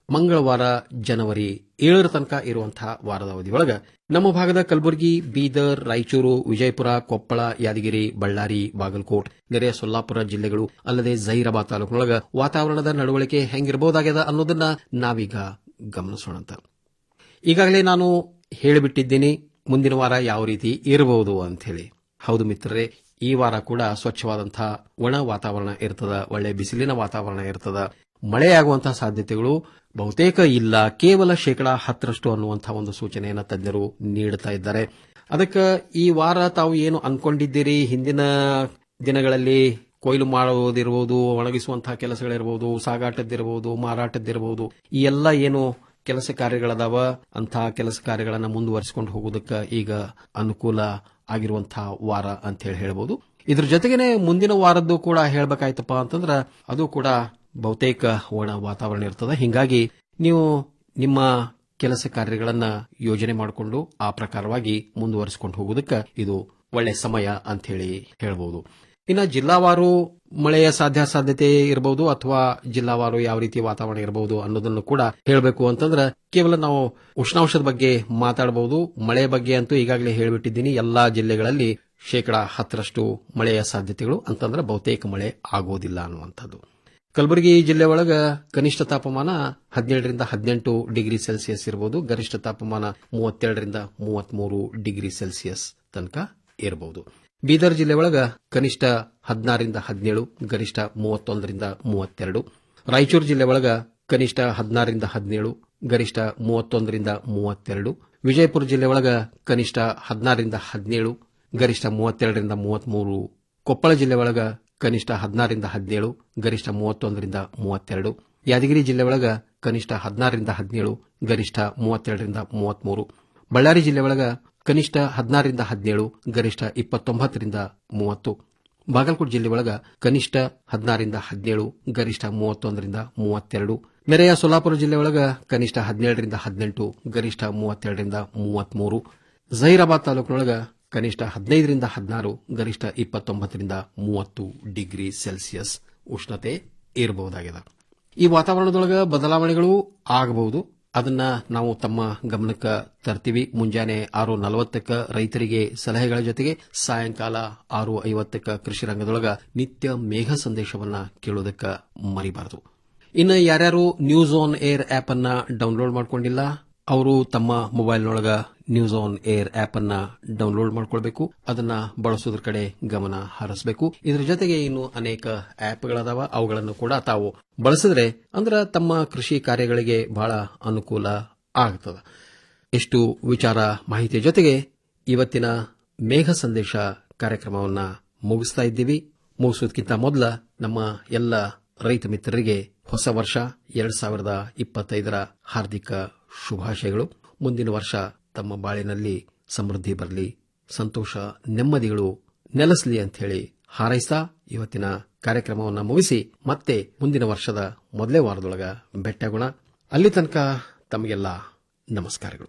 N: ಮಂಗಳವಾರ ಜನವರಿ ಏಳರ ತನಕ ಇರುವಂತಹ ವಾರದ ಅವಧಿಯೊಳಗ ನಮ್ಮ ಭಾಗದ ಕಲಬುರಗಿ ಬೀದರ್ ರಾಯಚೂರು ವಿಜಯಪುರ ಕೊಪ್ಪಳ ಯಾದಗಿರಿ ಬಳ್ಳಾರಿ ಬಾಗಲಕೋಟ್ ನೆರೆಯ ಸೊಲ್ಲಾಪುರ ಜಿಲ್ಲೆಗಳು ಅಲ್ಲದೆ ಜಹೀರಾಬಾದ್ ತಾಲೂಕಿನೊಳಗ ವಾತಾವರಣದ ನಡವಳಿಕೆ ಹೆಂಗಿರಬಹುದಾಗ್ಯದ ಅನ್ನೋದನ್ನ ನಾವೀಗ ಗಮನಿಸೋಣ ಅಂತ ಈಗಾಗಲೇ ನಾನು ಹೇಳಿಬಿಟ್ಟಿದ್ದೀನಿ ಮುಂದಿನ ವಾರ ಯಾವ ರೀತಿ ಇರಬಹುದು ಅಂತ ಹೇಳಿ ಹೌದು ಮಿತ್ರರೇ ಈ ವಾರ ಕೂಡ ಸ್ವಚ್ಛವಾದಂತಹ ಒಣ ವಾತಾವರಣ ಇರ್ತದ ಒಳ್ಳೆ ಬಿಸಿಲಿನ ವಾತಾವರಣ ಇರ್ತದ ಮಳೆಯಾಗುವಂತಹ ಸಾಧ್ಯತೆಗಳು ಬಹುತೇಕ ಇಲ್ಲ ಕೇವಲ ಶೇಕಡಾ ಹತ್ತರಷ್ಟು ಅನ್ನುವಂತಹ ಒಂದು ಸೂಚನೆಯನ್ನು ತಜ್ಞರು ನೀಡುತ್ತಾ ಇದ್ದಾರೆ ಅದಕ್ಕೆ ಈ ವಾರ ತಾವು ಏನು ಅನ್ಕೊಂಡಿದ್ದೀರಿ ಹಿಂದಿನ ದಿನಗಳಲ್ಲಿ ಕೊಯ್ಲು ಮಾಡುವುದಿರಬಹುದು ಒಣಗಿಸುವಂತಹ ಕೆಲಸಗಳಿರಬಹುದು ಸಾಗಾಟದ್ದಿರಬಹುದು ಮಾರಾಟದ್ದಿರಬಹುದು ಈ ಎಲ್ಲ ಏನು ಕೆಲಸ ಕಾರ್ಯಗಳದಾವ ಅಂತಹ ಕೆಲಸ ಕಾರ್ಯಗಳನ್ನು ಮುಂದುವರಿಸಿಕೊಂಡು ಹೋಗೋದಕ್ಕೆ ಈಗ ಅನುಕೂಲ ಆಗಿರುವಂತಹ ವಾರ ಅಂತ ಹೇಳಿ ಹೇಳ್ಬೋದು ಇದ್ರ ಜೊತೆಗೇನೆ ಮುಂದಿನ ವಾರದ್ದು ಕೂಡ ಹೇಳ್ಬೇಕಾಯ್ತಪ್ಪ ಅಂತಂದ್ರ ಅದು ಕೂಡ ಬಹುತೇಕ ಒಣ ವಾತಾವರಣ ಇರ್ತದೆ ಹಿಂಗಾಗಿ ನೀವು ನಿಮ್ಮ ಕೆಲಸ ಕಾರ್ಯಗಳನ್ನ ಯೋಜನೆ ಮಾಡಿಕೊಂಡು ಆ ಪ್ರಕಾರವಾಗಿ ಮುಂದುವರಿಸಿಕೊಂಡು ಹೋಗೋದಕ್ಕೆ ಇದು ಒಳ್ಳೆ ಸಮಯ ಅಂತ ಹೇಳಿ ಹೇಳ್ಬೋದು ಇನ್ನ ಜಿಲ್ಲಾವಾರು ಮಳೆಯ ಸಾಧ್ಯಾಸಾಧ್ಯತೆ ಇರಬಹುದು ಅಥವಾ ಜಿಲ್ಲಾವಾರು ಯಾವ ರೀತಿ ವಾತಾವರಣ ಇರಬಹುದು ಅನ್ನೋದನ್ನು ಕೂಡ ಹೇಳಬೇಕು ಅಂತಂದ್ರೆ ಕೇವಲ ನಾವು ಉಷ್ಣಾಂಶದ ಬಗ್ಗೆ ಮಾತಾಡಬಹುದು ಮಳೆ ಬಗ್ಗೆ ಅಂತೂ ಈಗಾಗಲೇ ಹೇಳಿಬಿಟ್ಟಿದ್ದೀನಿ ಎಲ್ಲಾ ಜಿಲ್ಲೆಗಳಲ್ಲಿ ಶೇಕಡಾ ಹತ್ತರಷ್ಟು ಮಳೆಯ ಸಾಧ್ಯತೆಗಳು ಅಂತಂದ್ರೆ ಬಹುತೇಕ ಮಳೆ ಆಗೋದಿಲ್ಲ ಅನ್ನುವಂಥದ್ದು ಕಲಬುರಗಿ ಜಿಲ್ಲೆ ಒಳಗ ಕನಿಷ್ಠ ತಾಪಮಾನ ಹದಿನೇಳರಿಂದ ಹದಿನೆಂಟು ಡಿಗ್ರಿ ಸೆಲ್ಸಿಯಸ್ ಇರಬಹುದು ಗರಿಷ್ಠ ತಾಪಮಾನ ಮೂವತ್ತೆರಡರಿಂದ ಮೂವತ್ಮೂರು ಡಿಗ್ರಿ ಸೆಲ್ಸಿಯಸ್ ತನಕ ಇರಬಹುದು ಬೀದರ್ ಜಿಲ್ಲೆ ಒಳಗ ಕನಿಷ್ಠ ಹದಿನಾರರಿಂದ ಹದಿನೇಳು ಗರಿಷ್ಠ ಮೂವತ್ತೊಂದರಿಂದ ಮೂವತ್ತೆರಡು ರಾಯಚೂರು ಜಿಲ್ಲೆ ಒಳಗ ಕನಿಷ್ಠ ಹದಿನಾರರಿಂದ ಹದಿನೇಳು ಗರಿಷ್ಠ ಮೂವತ್ತೊಂದರಿಂದ ಮೂವತ್ತೆರಡು ವಿಜಯಪುರ ಜಿಲ್ಲೆ ಒಳಗ ಕನಿಷ್ಠ ಹದಿನಾರರಿಂದ ಹದಿನೇಳು ಗರಿಷ್ಠ ಮೂವತ್ತೆರಡರಿಂದ ಮೂವತ್ಮೂರು ಕೊಪ್ಪಳ ಜಿಲ್ಲೆ ಒಳಗ ಕನಿಷ್ಠ ಹದಿನಾರರಿಂದ ಹದಿನೇಳು ಗರಿಷ್ಠ ಮೂವತ್ತೊಂದರಿಂದ ಮೂವತ್ತೆರಡು ಯಾದಗಿರಿ ಜಿಲ್ಲೆ ಒಳಗ ಕನಿಷ್ಠ ಹದಿನಾರರಿಂದ ಹದಿನೇಳು ಗರಿಷ್ಠ ಮೂವತ್ತೆರಡರಿಂದ ಮೂವತ್ಮೂರು ಬಳ್ಳಾರಿ ಜಿಲ್ಲೆ ಒಳಗ ಕನಿಷ್ಠ ಹದಿನಾರರಿಂದ ಹದಿನೇಳು ಗರಿಷ್ಠ ಇಪ್ಪತ್ತೊಂಬತ್ತರಿಂದ ಮೂವತ್ತು ಬಾಗಲಕೋಟೆ ಜಿಲ್ಲೆ ಒಳಗ ಕನಿಷ್ಠ ಹದಿನಾರರಿಂದ ಹದಿನೇಳು ಗರಿಷ್ಠ ಮೂವತ್ತೊಂದರಿಂದ ಮೂವತ್ತೆರಡು ನೆರೆಯ ಸೊಲ್ಲಾಪುರ ಜಿಲ್ಲೆ ಒಳಗ ಕನಿಷ್ಠ ಹದಿನೇಳರಿಂದ ಹದಿನೆಂಟು ಗರಿಷ್ಠ ಮೂವತ್ತೆರಡರಿಂದ ಮೂವತ್ಮೂರು ಜಹೀರಾಬಾದ್ ತಾಲೂಕಿನೊಳಗ ಕನಿಷ್ಠ ಹದಿನೈದರಿಂದ ಹದಿನಾರು ಗರಿಷ್ಠ ಇಪ್ಪತ್ತೊಂಬತ್ತರಿಂದ ಮೂವತ್ತು ಡಿಗ್ರಿ ಸೆಲ್ಸಿಯಸ್ ಉಷ್ಣತೆ ಇರಬಹುದಾಗಿದೆ ಈ ವಾತಾವರಣದೊಳಗ ಬದಲಾವಣೆಗಳು ಆಗಬಹುದು ಅದನ್ನ ನಾವು ತಮ್ಮ ಗಮನಕ್ಕೆ ತರ್ತೀವಿ ಮುಂಜಾನೆ ಆರು ನಲವತ್ತಕ್ಕ ರೈತರಿಗೆ ಸಲಹೆಗಳ ಜೊತೆಗೆ ಸಾಯಂಕಾಲ ಆರು ಐವತ್ತಕ್ಕ ಕೃಷಿ ರಂಗದೊಳಗ ನಿತ್ಯ ಮೇಘ ಸಂದೇಶವನ್ನ ಕೇಳೋದಕ್ಕೆ ಮರಿಬಾರದು ಇನ್ನು ಯಾರ್ಯಾರು ನ್ಯೂಸ್ ಆನ್ ಏರ್ ಆಪ್ ಅನ್ನ ಡೌನ್ಲೋಡ್ ಮಾಡ್ಕೊಂಡಿಲ್ಲ ಅವರು ತಮ್ಮ ಮೊಬೈಲ್ನೊಳಗ ನ್ಯೂಸ್ ಆನ್ ಏರ್ ಆಪ್ ಅನ್ನ ಡೌನ್ಲೋಡ್ ಮಾಡ್ಕೊಳ್ಬೇಕು ಅದನ್ನ ಬಳಸೋದ್ರ ಕಡೆ ಗಮನ ಹರಿಸಬೇಕು ಇದರ ಜೊತೆಗೆ ಇನ್ನು ಅನೇಕ ಆಪ್ಗಳದಾವ ಅವುಗಳನ್ನು ಕೂಡ ತಾವು ಬಳಸಿದ್ರೆ ಅಂದ್ರೆ ತಮ್ಮ ಕೃಷಿ ಕಾರ್ಯಗಳಿಗೆ ಬಹಳ ಅನುಕೂಲ ಆಗ್ತದ ಇಷ್ಟು ವಿಚಾರ ಮಾಹಿತಿಯ ಜೊತೆಗೆ ಇವತ್ತಿನ ಮೇಘ ಸಂದೇಶ ಕಾರ್ಯಕ್ರಮವನ್ನ ಮುಗಿಸ್ತಾ ಇದ್ದೀವಿ ಮುಗಿಸೋದಕ್ಕಿಂತ ಮೊದಲ ನಮ್ಮ ಎಲ್ಲ ರೈತ ಮಿತ್ರರಿಗೆ ಹೊಸ ವರ್ಷ ಎರಡ್ ಸಾವಿರದ ಇಪ್ಪತ್ತೈದರ ಹಾರ್ದಿಕ ಶುಭಾಶಯಗಳು ಮುಂದಿನ ವರ್ಷ ತಮ್ಮ ಬಾಳಿನಲ್ಲಿ ಸಮೃದ್ಧಿ ಬರಲಿ ಸಂತೋಷ ನೆಮ್ಮದಿಗಳು ನೆಲೆಸಲಿ ಅಂತ ಹೇಳಿ ಹಾರೈಸ್ತಾ ಇವತ್ತಿನ ಕಾರ್ಯಕ್ರಮವನ್ನು ಮುಗಿಸಿ ಮತ್ತೆ ಮುಂದಿನ ವರ್ಷದ ಮೊದಲೇ ವಾರದೊಳಗ ಭೇಟಿಯಾಗೋಣ ಅಲ್ಲಿ ತನಕ ತಮಗೆಲ್ಲ ನಮಸ್ಕಾರಗಳು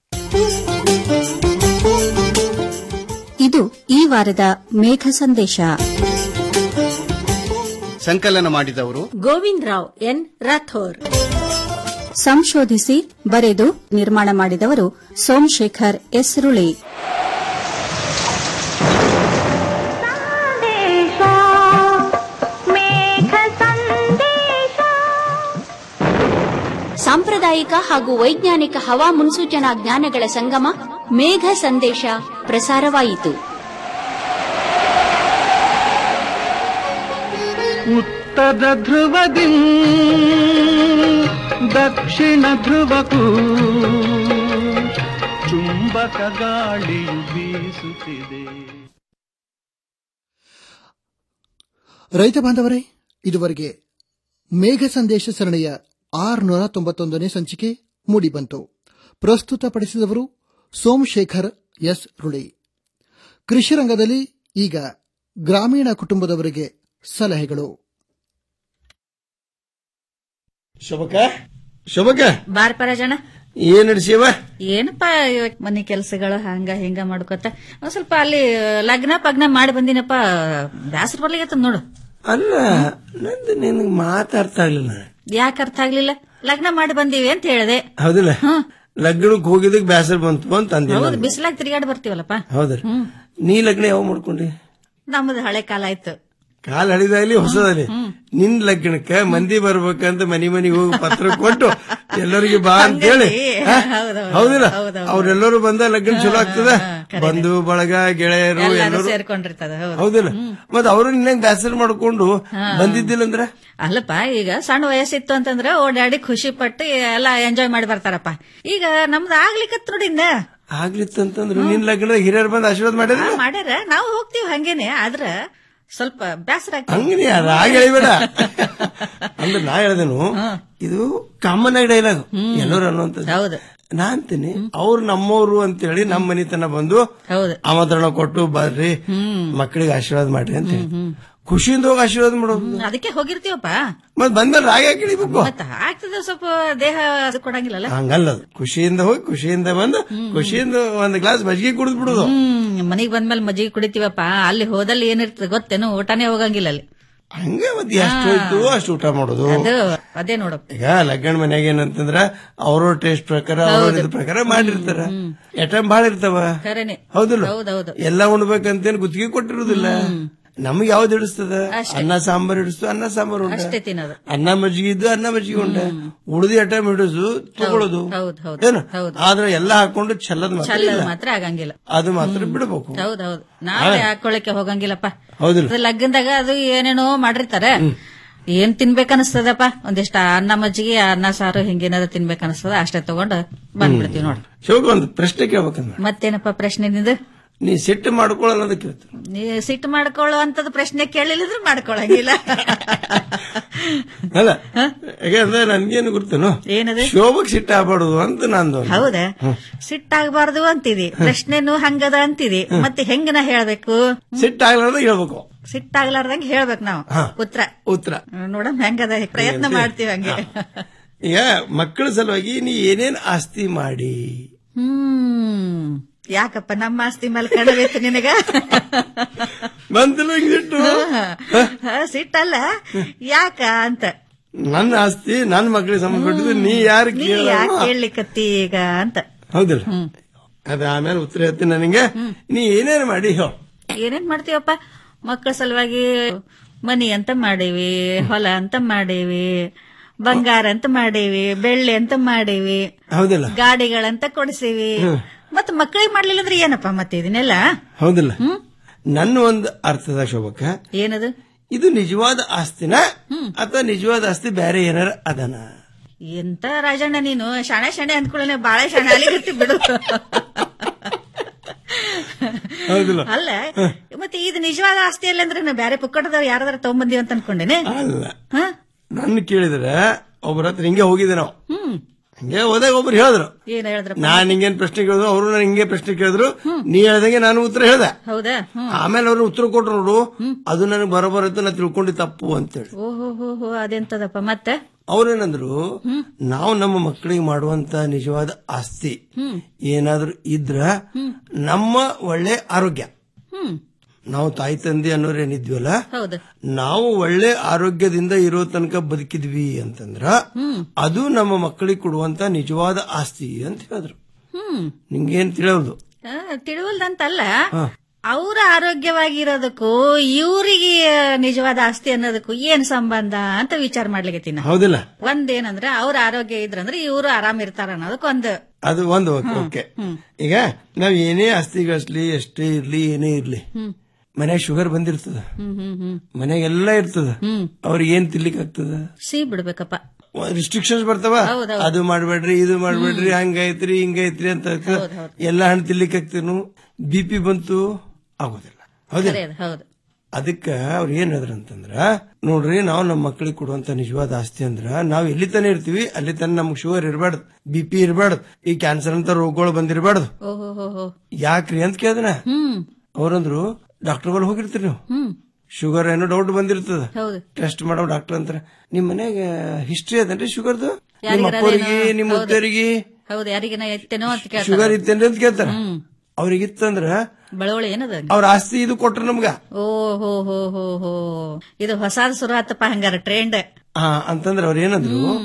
O: ಇದು ಈ ವಾರದ ಮೇಘ ಸಂದೇಶ
P: ಸಂಕಲನ ಮಾಡಿದವರು
O: ಗೋವಿಂದ್ ರಾವ್ ಎನ್ ರಾಥೋರ್ ಸಂಶೋಧಿಸಿ ಬರೆದು ನಿರ್ಮಾಣ ಮಾಡಿದವರು ಸೋಮಶೇಖರ್ ಎಸ್ ರುಳಿ
H: ಸಾಂಪ್ರದಾಯಿಕ ಹಾಗೂ ವೈಜ್ಞಾನಿಕ ಹವಾ ಮುನ್ಸೂಚನಾ ಜ್ಞಾನಗಳ ಸಂಗಮ ಮೇಘ ಸಂದೇಶ ಪ್ರಸಾರವಾಯಿತು
M: ಉತ್ತರ ಧ್ರುವದಿ ದಕ್ಷಿಣ ಧ್ರುವಕ್ಕೂ ಚುಂಬಕ ಗಾಳಿಯು ಬೀಸುತ್ತಿದೆ
A: ರೈತ ಬಾಂಧವರೇ ಇದುವರೆಗೆ ಮೇಘ ಸಂದೇಶ ಸರಣಿಯ ಆರುನೂರ ತೊಂಬತ್ತೊಂದನೇ ಸಂಚಿಕೆ ಮೂಡಿಬಂತು ಪ್ರಸ್ತುತಪಡಿಸಿದವರು ಸೋಮಶೇಖರ್ ಎಸ್ ರುಳಿ ಕೃಷಿ ರಂಗದಲ್ಲಿ ಈಗ ಗ್ರಾಮೀಣ ಕುಟುಂಬದವರಿಗೆ ಸಲಹೆಗಳು
Q: ಶುಭಕ ಶುಭಕ
R: ಬಾರ್ಪರ ಜನ
Q: ಏನ್ ನಡ್ಸಿವ
R: ಏನಪ್ಪ ಇವತ್ ಮನೆ ಕೆಲಸಗಳು ಹಂಗ ಹಿಂಗ ಮಾಡ್ಕೊತ ಒಂದ್ ಸ್ವಲ್ಪ ಅಲ್ಲಿ ಲಗ್ನ ಪಗ್ನ ಮಾಡಿ ಬಂದಿನಪ್ಪ ಬ್ಯಾಸರ ಬರ್ಲಿಗತ್ತ ನೋಡು
Q: ಅಲ್ಲ ನಂದು ನಿನಗೆ ಮಾತಾಡ್ತಾ ಇರ್ಲಿಲ್ಲ
R: ಯಾಕೆ ಅರ್ಥ ಆಗ್ಲಿಲ್ಲ ಲಗ್ನ ಮಾಡಿ ಬಂದೀವಿ ಅಂತ ಹೇಳಿದೆ
Q: ಹೌದಿಲ್ಲ ಲಗ್ನಕ್ಕೆ ಹೋಗಿದ್ದಕ್ಕೆ ಬೇಸರ ಬಂತು ಅಂತ ಅಂದೆ
R: ಹೌದು
Q: ನಾನು.
R: ಬಿಸಿಲಾಗಿ ತಿರುಗಾಡಿ ಬರ್ತೀವಲ್ಲಪ್ಪ
Q: ಹೌದ್ರಿ ನೀ ಲಗ್ನ ಯಾವ ಮಾಡ್ಕೊಂಡಿ
R: ನಮ್ಮದು ಹಳೆ ಕಾಲ ಆಯ್ತು
Q: ಕಾಲ್ ಹಳಿದಾಗ್ಲಿ ಹೊಸದಾಗ್ಲಿ ನಿನ್ ಲಗ್ನಕ್ಕ ಮಂದಿ ಬರ್ಬೇಕಂತ ಮನಿ ಮನಿಗೆ ಹೋಗಿ ಪತ್ರ ಕೊಟ್ಟು ಎಲ್ಲರಿಗೆ ಬಾ ಅಂತ ಹೇಳಿ ಹಾ?
R: ಹೌದೌದು.
Q: ಹೌದಿಲ್ಲ
R: ಹೌದೌದು.
Q: ಅವ್ರೆಲ್ಲರೂ ಬಂದ ಲಗ್ನ ಚಲೋ ಆಗ್ತದ ಬಂಧು ಬಳಗ ಗೆಳೆಯರು
R: ಎಲ್ಲರೂ
Q: ಎಲ್ಲರೂ
R: ಸೇರ್ಕೊಂಡಿರ್ತದ ಹೌದು
Q: ಹೌದಿಲ್ಲ ಮತ್ ಅವರು ನಿನ್ನ ಬ್ಯಾಸರ ಮಾಡ್ಕೊಂಡು ಬಂದಿದ್ದಿಲ್ಲ ಅಂದ್ರ
R: ಅಲ್ಲಪ್ಪ ಈಗ ಸಣ್ಣ ವಯಸ್ಸಿತ್ತು ಅಂತಂದ್ರೆ ಓಡಾಡಿ ಖುಷಿ ಪಟ್ಟು ಎಲ್ಲ ಎಂಜಾಯ್ ಮಾಡಿ ಬರ್ತಾರಪ್ಪ ಈಗ ನಮ್ದು ಆಗ್ಲಿಕ್ಕತ್ ನೋಡಿ ಇನ್ನ.
Q: ಆಗ್ಲಿತ್ತಂತಂದ್ರ ನಿನ್ ಲಗ್ನದಾಗ ಹಿರಿಯರು ಬಂದು ಆಶೀರ್ವಾದ ಮಾಡಿದ್ರ
R: ಆ, ಮಾಡ್ಯಾರ ನಾವು ಹೋಗ್ತೀವಿ ಹಂಗೇನೆ ಆದ್ರ ಸ್ವಲ್ಪ ಬೇಸರ ಆಗ್ತದೆ.
Q: ಹಂಗ್ರಿ ಅದ ಹಾಗೆ ಹೇಳಿಬೇಡ ಅಂದ್ರೆ ನಾ ಹೇಳ್ದೇನು ಇದು ಕಾಮನ್ ಆಗಿ ಡೈಲಾಗ್ ಎಲ್ಲರೂ ಅನ್ನುವಂಥದ್ದು
R: ಹೌದು
Q: ನಾ ಅಂತೀನಿ ಅವ್ರು ನಮ್ಮವ್ರು ಅಂತ ಹೇಳಿ ನಮ್ಮ ಮನಿತನ ಬಂದು
R: ಹೌದು
Q: ಆಮಂತ್ರಣ ಕೊಟ್ಟು ಬರ್ರಿ ಮಕ್ಕಳಿಗೆ ಆಶೀರ್ವಾದ ಮಾಡ್ರಿ ಅಂತ ಹೇಳಿ ಖುಷಿಯಿಂದ ಹೋಗಿ ಆಶೀರ್ವಾದ ಮಾಡೋದು
R: ಹ್ಮ್, ಅದಕ್ಕೆ ಹೋಗಿರ್ತೀವಪ್ಪ
Q: ಮತ್ ಬಂದ್ಮೇಲೆ ರಾಗ ಯಾಕೆ ಇಳಿಬೇಕು
R: ಮತ್ತ ಆಗ್ತದೆ ಸ್ವಲ್ಪ ದೇಹ ಅದು ಕೊಡಂಗಿಲ್ಲಲ್ಲ
Q: ಹಂಗಲ್ಲ ಅದು. ಖುಷಿಯಿಂದ ಹೋಗಿ ಖುಷಿಯಿಂದ ಬಂದು ಖುಷಿಯಿಂದ ಒಂದ್ ಗ್ಲಾಸ್ ಮಜ್ಜಿಗೆ ಕುಡಿದ್ ಬಿಡುದು
R: ಹ್ಮ್ ಮನಿಗ್ ಬಂದ್ಮೇಲೆ ಮಜ್ಜಿಗೆ ಕುಡಿತೀವಪ್ಪ ಅಲ್ಲಿ ಹೋದಲ್ಲಿ ಏನಿರ್ತದೆ ಗೊತ್ತೇನು ಊಟನೇ ಹೋಗಂಗಿಲ್ಲ ಅಲ್ಲಿ
Q: ಹಂಗೆ ಮತ್ತೆ ಎಷ್ಟು ಹೋಯ್ತು ಅಷ್ಟು ಊಟ ಮಾಡೋದು
R: ಅದು ಅದೇ ನೋಡಪ್ಪ
Q: ಈಗ ಲಗ್ನ ಮನ್ಯಾಗ ಏನಂತಂದ್ರ ಅವ್ರವ್ರ ಟೇಸ್ಟ್ ಪ್ರಕಾರ ಅವ್ರವ್ರ ಇದ್ ಪ್ರಕಾರ ಮಾಡಿರ್ತಾರ ಐಟಮ್ ಬಾಳ ಇರ್ತಾವ
R: ಖರೇನೆ
Q: ಹೌದಿಲ್ಲ
R: ಹೌದೌದು
Q: ಎಲ್ಲ ಉಣ್ಬೇಕಂತೇನ್ ಗುತ್ತಿಗೆ ಕೊಟ್ಟಿರುದಿಲ್ಲ ನಮ್ಗೆ ಯಾವ್ದು ಹಿಡಿಸ್ತದ ಅನ್ನ ಸಾಂಬಾರ್ ಹಿಡಿಸ್ತು ಅನ್ನ ಸಾಂಬಾರ್ ಉಂಟ
R: ಅಷ್ಟೇ ತಿನ್ನೋದು
Q: ಅನ್ನ ಮಜ್ಜಿಗೆ ಇದ್ದು ಅನ್ನ ಮಜ್ಜಿಗೆ ಉಂಟ ಉಳಿದು ಐಟಮ್ ಹಿಡಿಸು ತಗೊಳ್ಳೋದು
R: ಹೌದು ಹೌದು
Q: ಏನು ಆದ್ರೆ ಎಲ್ಲ ಹಾಕೊಂಡು ಚೆಲ್ಲದ್ ಮಾತ್ರ
R: ಚಲ್ಲದ
Q: ಇಲ್ಲ.
R: ಮಾತ್ರ ಆಗಂಗಿಲ್ಲ
Q: ಅದು ಮಾತ್ರ ಬಿಡಬೇಕು
R: ಹೌದೌದು ನಾವೇ ಹಾಕೊಳಕ್ಕೆ ಹೋಗಂಗಿಲ್ಲಪ್ಪ
Q: ಹೌದಿಲ್ಲ
R: ಅದು ಲಗ್ನದಾಗ ಅದು ಏನೇನೋ ಮಾಡಿರ್ತಾರೆ ಏನ್ ತಿನ್ಬೇಕನ್ಸ್ತದಪ್ಪ ಒಂದಿಷ್ಟ ಅನ್ನ ಮಜ್ಜಿಗೆ ಅನ್ನ ಸಾರು ಹಿಂಗೇನಾದ್ರು ತಿನ್ಬೇಕನ್ಸ್ತದ ಅಷ್ಟೇ ತಗೊಂಡು ಬಂದ್ಬಿಡ್ತೀವಿ ನೋಡ್ರಿ
Q: ಶಿವಕ ಒಂದು ಪ್ರಶ್ನೆ ಕೇಳ್ಬೇಕಂದ್ರ
R: ಮತ್ತೇನಪ್ಪ ಪ್ರಶ್ನೆ ನಿಂದು
Q: ನೀ ಸಿಟ್ಟು ಮಾಡ್ಕೊಳ್ಳಲ್ಲ ಅಂತ ಕೇಳ್ತ
R: ನೀ ಸಿಟ್ಟು ಮಾಡ್ಕೊಳ್ಳೋ ಅಂತದ್ ಪ್ರಶ್ನೆ ಕೇಳಿಲ್ಲದ್ರೆ ಮಾಡ್ಕೊಳಂಗಿಲ್ಲ
Q: ಅಲ್ಲ ಯಾಕಂದ್ರೆ ನನ್ಗೇನು ಗೊತ್ತೇನು
R: ಏನದು
Q: ಶೋಭಕ್ ಸಿಟ್ಟು ಆಗ್ಬಾರ್ದು ಅಂತ ನಂದು
R: ಹೌದಾ ಸಿಟ್ಟಾಗಬಾರ್ದು ಅಂತಿದಿ ಪ್ರಶ್ನೆನು ಹಂಗದ ಅಂತಿದಿ ಮತ್ತೆ ಹೆಂಗ ನಾ ಹೇಳ್ಬೇಕು
Q: ಸಿಟ್ಟಾಗ್ಲಾರ್ದ ಹೇಳ್ಬೇಕು
R: ಸಿಟ್ಟಾಗ್ಲಾರ್ದಂಗ ಹೇಳ್ಬೇಕು ನಾವು
Q: ಹಾ.
R: ಉತ್ತರ
Q: ಉತ್ತರ
R: ನೋಡಮ್ ಹೆಂಗದ ಪ್ರಯತ್ನ ಮಾಡ್ತೀವಿ ಹಂಗೆ
Q: ಈಗ ಮಕ್ಕಳ ಸಲುವಾಗಿ ನೀ ಏನೇನ್ ಆಸ್ತಿ ಮಾಡಿ
R: ಹ್ಮ್ ಯಾಕಪ್ಪ ನಮ್ಮ ಆಸ್ತಿ ಮೇಲೆ ಕಣಬೇಕು ನಿನಗ
Q: ಬಂತಲ್ಲ ಹಿಂಗ್ ಸಿಟ್ಟು
R: ಹಾ, ಸಿಟ್ಟಲ್ಲ ಯಾಕ ಅಂತ
Q: ನನ್ನ ಆಸ್ತಿ ನನ್ನ ಮಕ್ಕಳಿಗೆ ಸಂಬಂಧಪಟ್ಟಿದ್ದು ನೀ ಯಾರು
R: ನೀ
Q: ಕೇಳ
R: ಯಾಕೆ ಕೇಳಲಿಕ್ಕತ್ತಿ ಈಗ ಅಂತ
Q: ಹೌದಿಲ್ಲ ಅದ ಆಮೇಲೆ ಉತ್ತರ ಹೇಳ್ತೀನಿ ನನಗೆ ನೀ ಏನೇನ್ ಮಾಡಿ ಹೇಳು
R: ಏನೇನ್ ಮಾಡ್ತೀವಪ್ಪ ಮಕ್ಕಳ ಸಲುವಾಗಿ ಮನಿ ಅಂತ ಮಾಡೇವಿ ಹೊಲ ಅಂತ ಮಾಡೇವಿ ಬಂಗಾರ ಅಂತ ಮಾಡೇವಿ ಬೆಳ್ಳಿ ಅಂತ ಮಾಡೇವಿ
Q: ಹೌದಿಲ್ಲ
R: ಗಾಡಿಗಳಂತ ಕೊಡಿಸೀವಿ ಮತ್ ಮಕ್ಕಳಿಗೆ ಮಾಡ್ಲಿಲ್ಲ ಅಂದ್ರೆ ಏನಪ್ಪ ಮತ್ತೆ ಇದನ್ನೆಲ್ಲ
Q: ಹೌದಿಲ್ಲ ನನ್ನ ಒಂದು ಅರ್ಥದ ಶೋಭಕ್ಕ
R: ಏನದು
Q: ಇದು ನಿಜವಾದ ಆಸ್ತಿನ ಅಥವಾ ನಿಜವಾದ ಆಸ್ತಿ ಬೇರೆ ಏನಾರ ಅದನ
R: ಎಂತ ರಾಜಣ್ಣ ನೀನು ಶಾಣೆ ಶಾಣೆ ಅಂದ್ಕೊಳ್ಳೆ ಬಾಳೆ ಶಾಣೆ ಅಲ್ಲಿಗತ್ತಿ ಬಿಡು
Q: ಹೌದಿಲ್ಲ
R: ಅಲ್ಲ ಮತ್ತೆ ಇದು ನಿಜವಾದ ಆಸ್ತಿ ಅಲ್ಲ ಅಂದ್ರೆ ನಾವು ಬೇರೆ ಪುಕ್ಕಟದವ್ರು ಯಾರಾದ್ರೂ ತಗೊಂಬಂದಿವಿ ಅಂತ ಅನ್ಕೊಂಡೇನೆ
Q: ಅಲ್ಲ
R: ಹಾ?
Q: ನನ್ನ ಕೇಳಿದ್ರೆ ಒಬ್ಬರ ಹತ್ರ ಹಿಂಗೆ ಹೋಗಿದ್ದೆ ನಾವು
R: ಹ್ಮ್
Q: ಹಿಂಗೆ ಹೋದಾಗ ಒಬ್ರು ಹೇಳಿದ್ರು
R: ಏನ್ ಹೇಳಿದ್ರಪ್ಪ
Q: ನಾನ್ ಹಿಂಗೇನ್ ಪ್ರಶ್ನೆ ಕೇಳಿದ್ರು ಅವರು ನಾನು ಹಿಂಗೆ ಪ್ರಶ್ನೆ ಕೇಳಿದ್ರು ನೀ ಹೇಳ್ದಂಗೆ ನಾನು ಉತ್ತರ ಹೇಳ್ದೆ
R: ಹೌದಾ ಹ್ಮ್
Q: ಆಮೇಲೆ ಅವ್ರು ಉತ್ತರ ಕೊಟ್ರು ನೋಡು ಅದು ನನಗೆ ಬರೋಬರತ್ತು ನಾ ತಿಳ್ಕೊಂಡು ತಪ್ಪು ಅಂತೇಳಿ
R: ಓಹೋ ಹೋ ಹೋ ಅದೆಂತದಪ್ಪ ಮತ್ತೆ
Q: ಅವ್ರೇನಂದ್ರು ನಾವು ನಮ್ಮ ಮಕ್ಕಳಿಗೆ ಮಾಡುವಂತ ನಿಜವಾದ ಆಸ್ತಿ
R: ಹ್ಮ್
Q: ಏನಾದ್ರೂ ಇದ್ರ ನಮ್ಮ ಒಳ್ಳೆ ಆರೋಗ್ಯ
R: ಹ್ಮ್
Q: ನಾವು ತಾಯಿ ತಂದೆ ಅನ್ನೋರೇನಿದ್ವಲ್ಲ
R: ಹೌದು
Q: ನಾವು ಒಳ್ಳೆ ಆರೋಗ್ಯದಿಂದ ಇರೋ ತನಕ ಬದುಕಿದ್ವಿ ಅಂತಂದ್ರ ಅದು ನಮ್ಮ ಮಕ್ಕಳಿಗೆ ಕೊಡುವಂತ ನಿಜವಾದ ಆಸ್ತಿ ಅಂತ ಹೇಳಿದ್ರು
R: ಹ್ಮ್
Q: ನಿಂಗೇನ್ ತಿಳಿಯೋದು
R: ಆ, ತಿಳುವಲ್ದಂತಲ್ಲ
Q: ಹಾ.
R: ಅವ್ರ ಆರೋಗ್ಯವಾಗಿರೋದಕ್ಕೂ ಇವ್ರಿಗೆ ನಿಜವಾದ ಆಸ್ತಿ ಅನ್ನೋದಕ್ಕೂ ಏನ್ ಸಂಬಂಧ ಅಂತ ವಿಚಾರ ಮಾಡ್ಲಿಕ್ಕೆ
Q: ಹೌದಿಲ್ಲ
R: ಒಂದೇನಂದ್ರೆ ಅವ್ರ ಆರೋಗ್ಯ ಇದ್ರಂದ್ರೆ ಇವ್ರು ಆರಾಮ್ ಇರ್ತಾರ ಅನ್ನೋದಕ್ಕೆ ಒಂದು
Q: ಅದು ಒಂದು ಓಕೆ ಈಗ ನಾವ್ ಏನೇ ಆಸ್ತಿ ಗಳಿಸ್ಲಿ ಎಷ್ಟೇ ಇರ್ಲಿ ಏನೇ ಇರ್ಲಿ
R: ಹ್ಮ್
Q: ಮನ್ಯಾಗ ಶುಗರ್ ಬಂದಿರ್ತದ
R: ಹ್ಮ್ ಹ್ಮ್ ಹ್ಮ್
Q: ಮನ್ಯಾಗ ಎಲ್ಲ ಇರ್ತದ ಅವ್ರಿಗೆ ಏನ್ ತಿನ್ಲಿಕ್ ಆಗ್ತದ
R: ಸಿಹಿ ಬಿಡ್ಬೇಕಪ್ಪ
Q: ರಿಸ್ಟ್ರಿಕ್ಷನ್ಸ್ ಬರ್ತಾವ
R: ಹೌದೌದು.
Q: ಅದು ಮಾಡ್ಬೇಡ್ರಿ ಇದು ಮಾಡ್ಬೇಡ್ರಿ ಹಂಗೈತ್ರಿ ಹಿಂಗೈತ್ರಿ ಅಂತ ಎಲ್ಲಾ ಹಣ್ಣು ತಿನ್ಲಿಕ್ಕೆ ಆಗ್ತೀನು ಬಿ ಪಿ ಬಂತು ಆಗೋದಿಲ್ಲ ಹೌದಿಲ್ಲ
R: ಖರೆ ಅದು, ಹೌದು
Q: ಅದಕ್ಕ ಅವ್ರು ಏನ್ ಹೇಳಿದ್ರ ಅಂತಂದ್ರ ನೋಡ್ರಿ ನಾವು ನಮ್ಮ ಮಕ್ಕಳಿಗೆ ಕೊಡುವಂತ ನಿಜವಾದ ಆಸ್ತಿ ಅಂದ್ರ ನಾವ್ ಎಲ್ಲಿ ತಾನೇ ಇರ್ತೀವಿ ಅಲ್ಲಿ ತನ ನಮ್ಗೆ ಶುಗರ್ ಇರಬಾರ್ದು ಬಿ ಪಿ ಇರಬಾರ್ದು ಈ ಕ್ಯಾನ್ಸರ್ ಅಂತ ರೋಗಗಳು ಬಂದಿರಬಾರ್ದು
R: ಓಹೋ ಹೋ ಹೋ
Q: ಯಾಕ್ರಿ ಅಂತ ಕೇಳಿದ್ರ
R: ಹ್ಮ್
Q: ಅವ್ರಂದ್ರು ಡಾಕ್ಟರ್ಗಳು ಹೋಗಿರ್ತೀರಿ ನೀವು
R: ಹ್ಮ್
Q: ಶುಗರ್ ಏನೋ ಡೌಟ್ ಬಂದಿರ್ತದ
R: ಹೌದು
Q: ಟೆಸ್ಟ್ ಮಾಡೋ ಡಾಕ್ಟರ್ ಅಂತಾರ ನಿಮ್ ಮನ್ಯಾಗ ಹಿಸ್ಟ್ರಿ ಅದೇನ್ರಿ ಶುಗರ್ದು ನಿಮ್ಮ
R: ಯಾರಿಗಾರ
Q: ಅಪ್ಪರಿಗೆ
R: ಅದೇನೋ?
Q: ನಿಮ್ಮ
R: ಹೌದು.
Q: ಮುದ್ದರಿಗೆ
R: ಹೌದು ಯಾರಿಗೇನ ಎತ್ತೇನೋ ಅಂತ ಕೇಳ್ತಾರ
Q: ಶುಗರ್ ಇತ್ತೇನ್ರಿ ಅಂತ ಕೇಳ್ತಾರ ಅವ್ರಿಗೆ ಇತ್ತಂದ್ರ
R: ಬಳವಳಿ ಏನದ
Q: ಅವ್ರ ಆಸ್ತಿ ಇದು ಕೊಟ್ರ ನಮ್ಗ
R: ಓ ಹೋ ಹೋ ಹೋ ಹೋ ಇದು ಹೊಸಾದ್ ಶುರು ಆತಪ್ಪ ಹಂಗಾರ ಟ್ರೆಂಡ್
Q: ಆ, ಅಂತಂದ್ರ ಅವ್ರ ಏನಂದ್ರು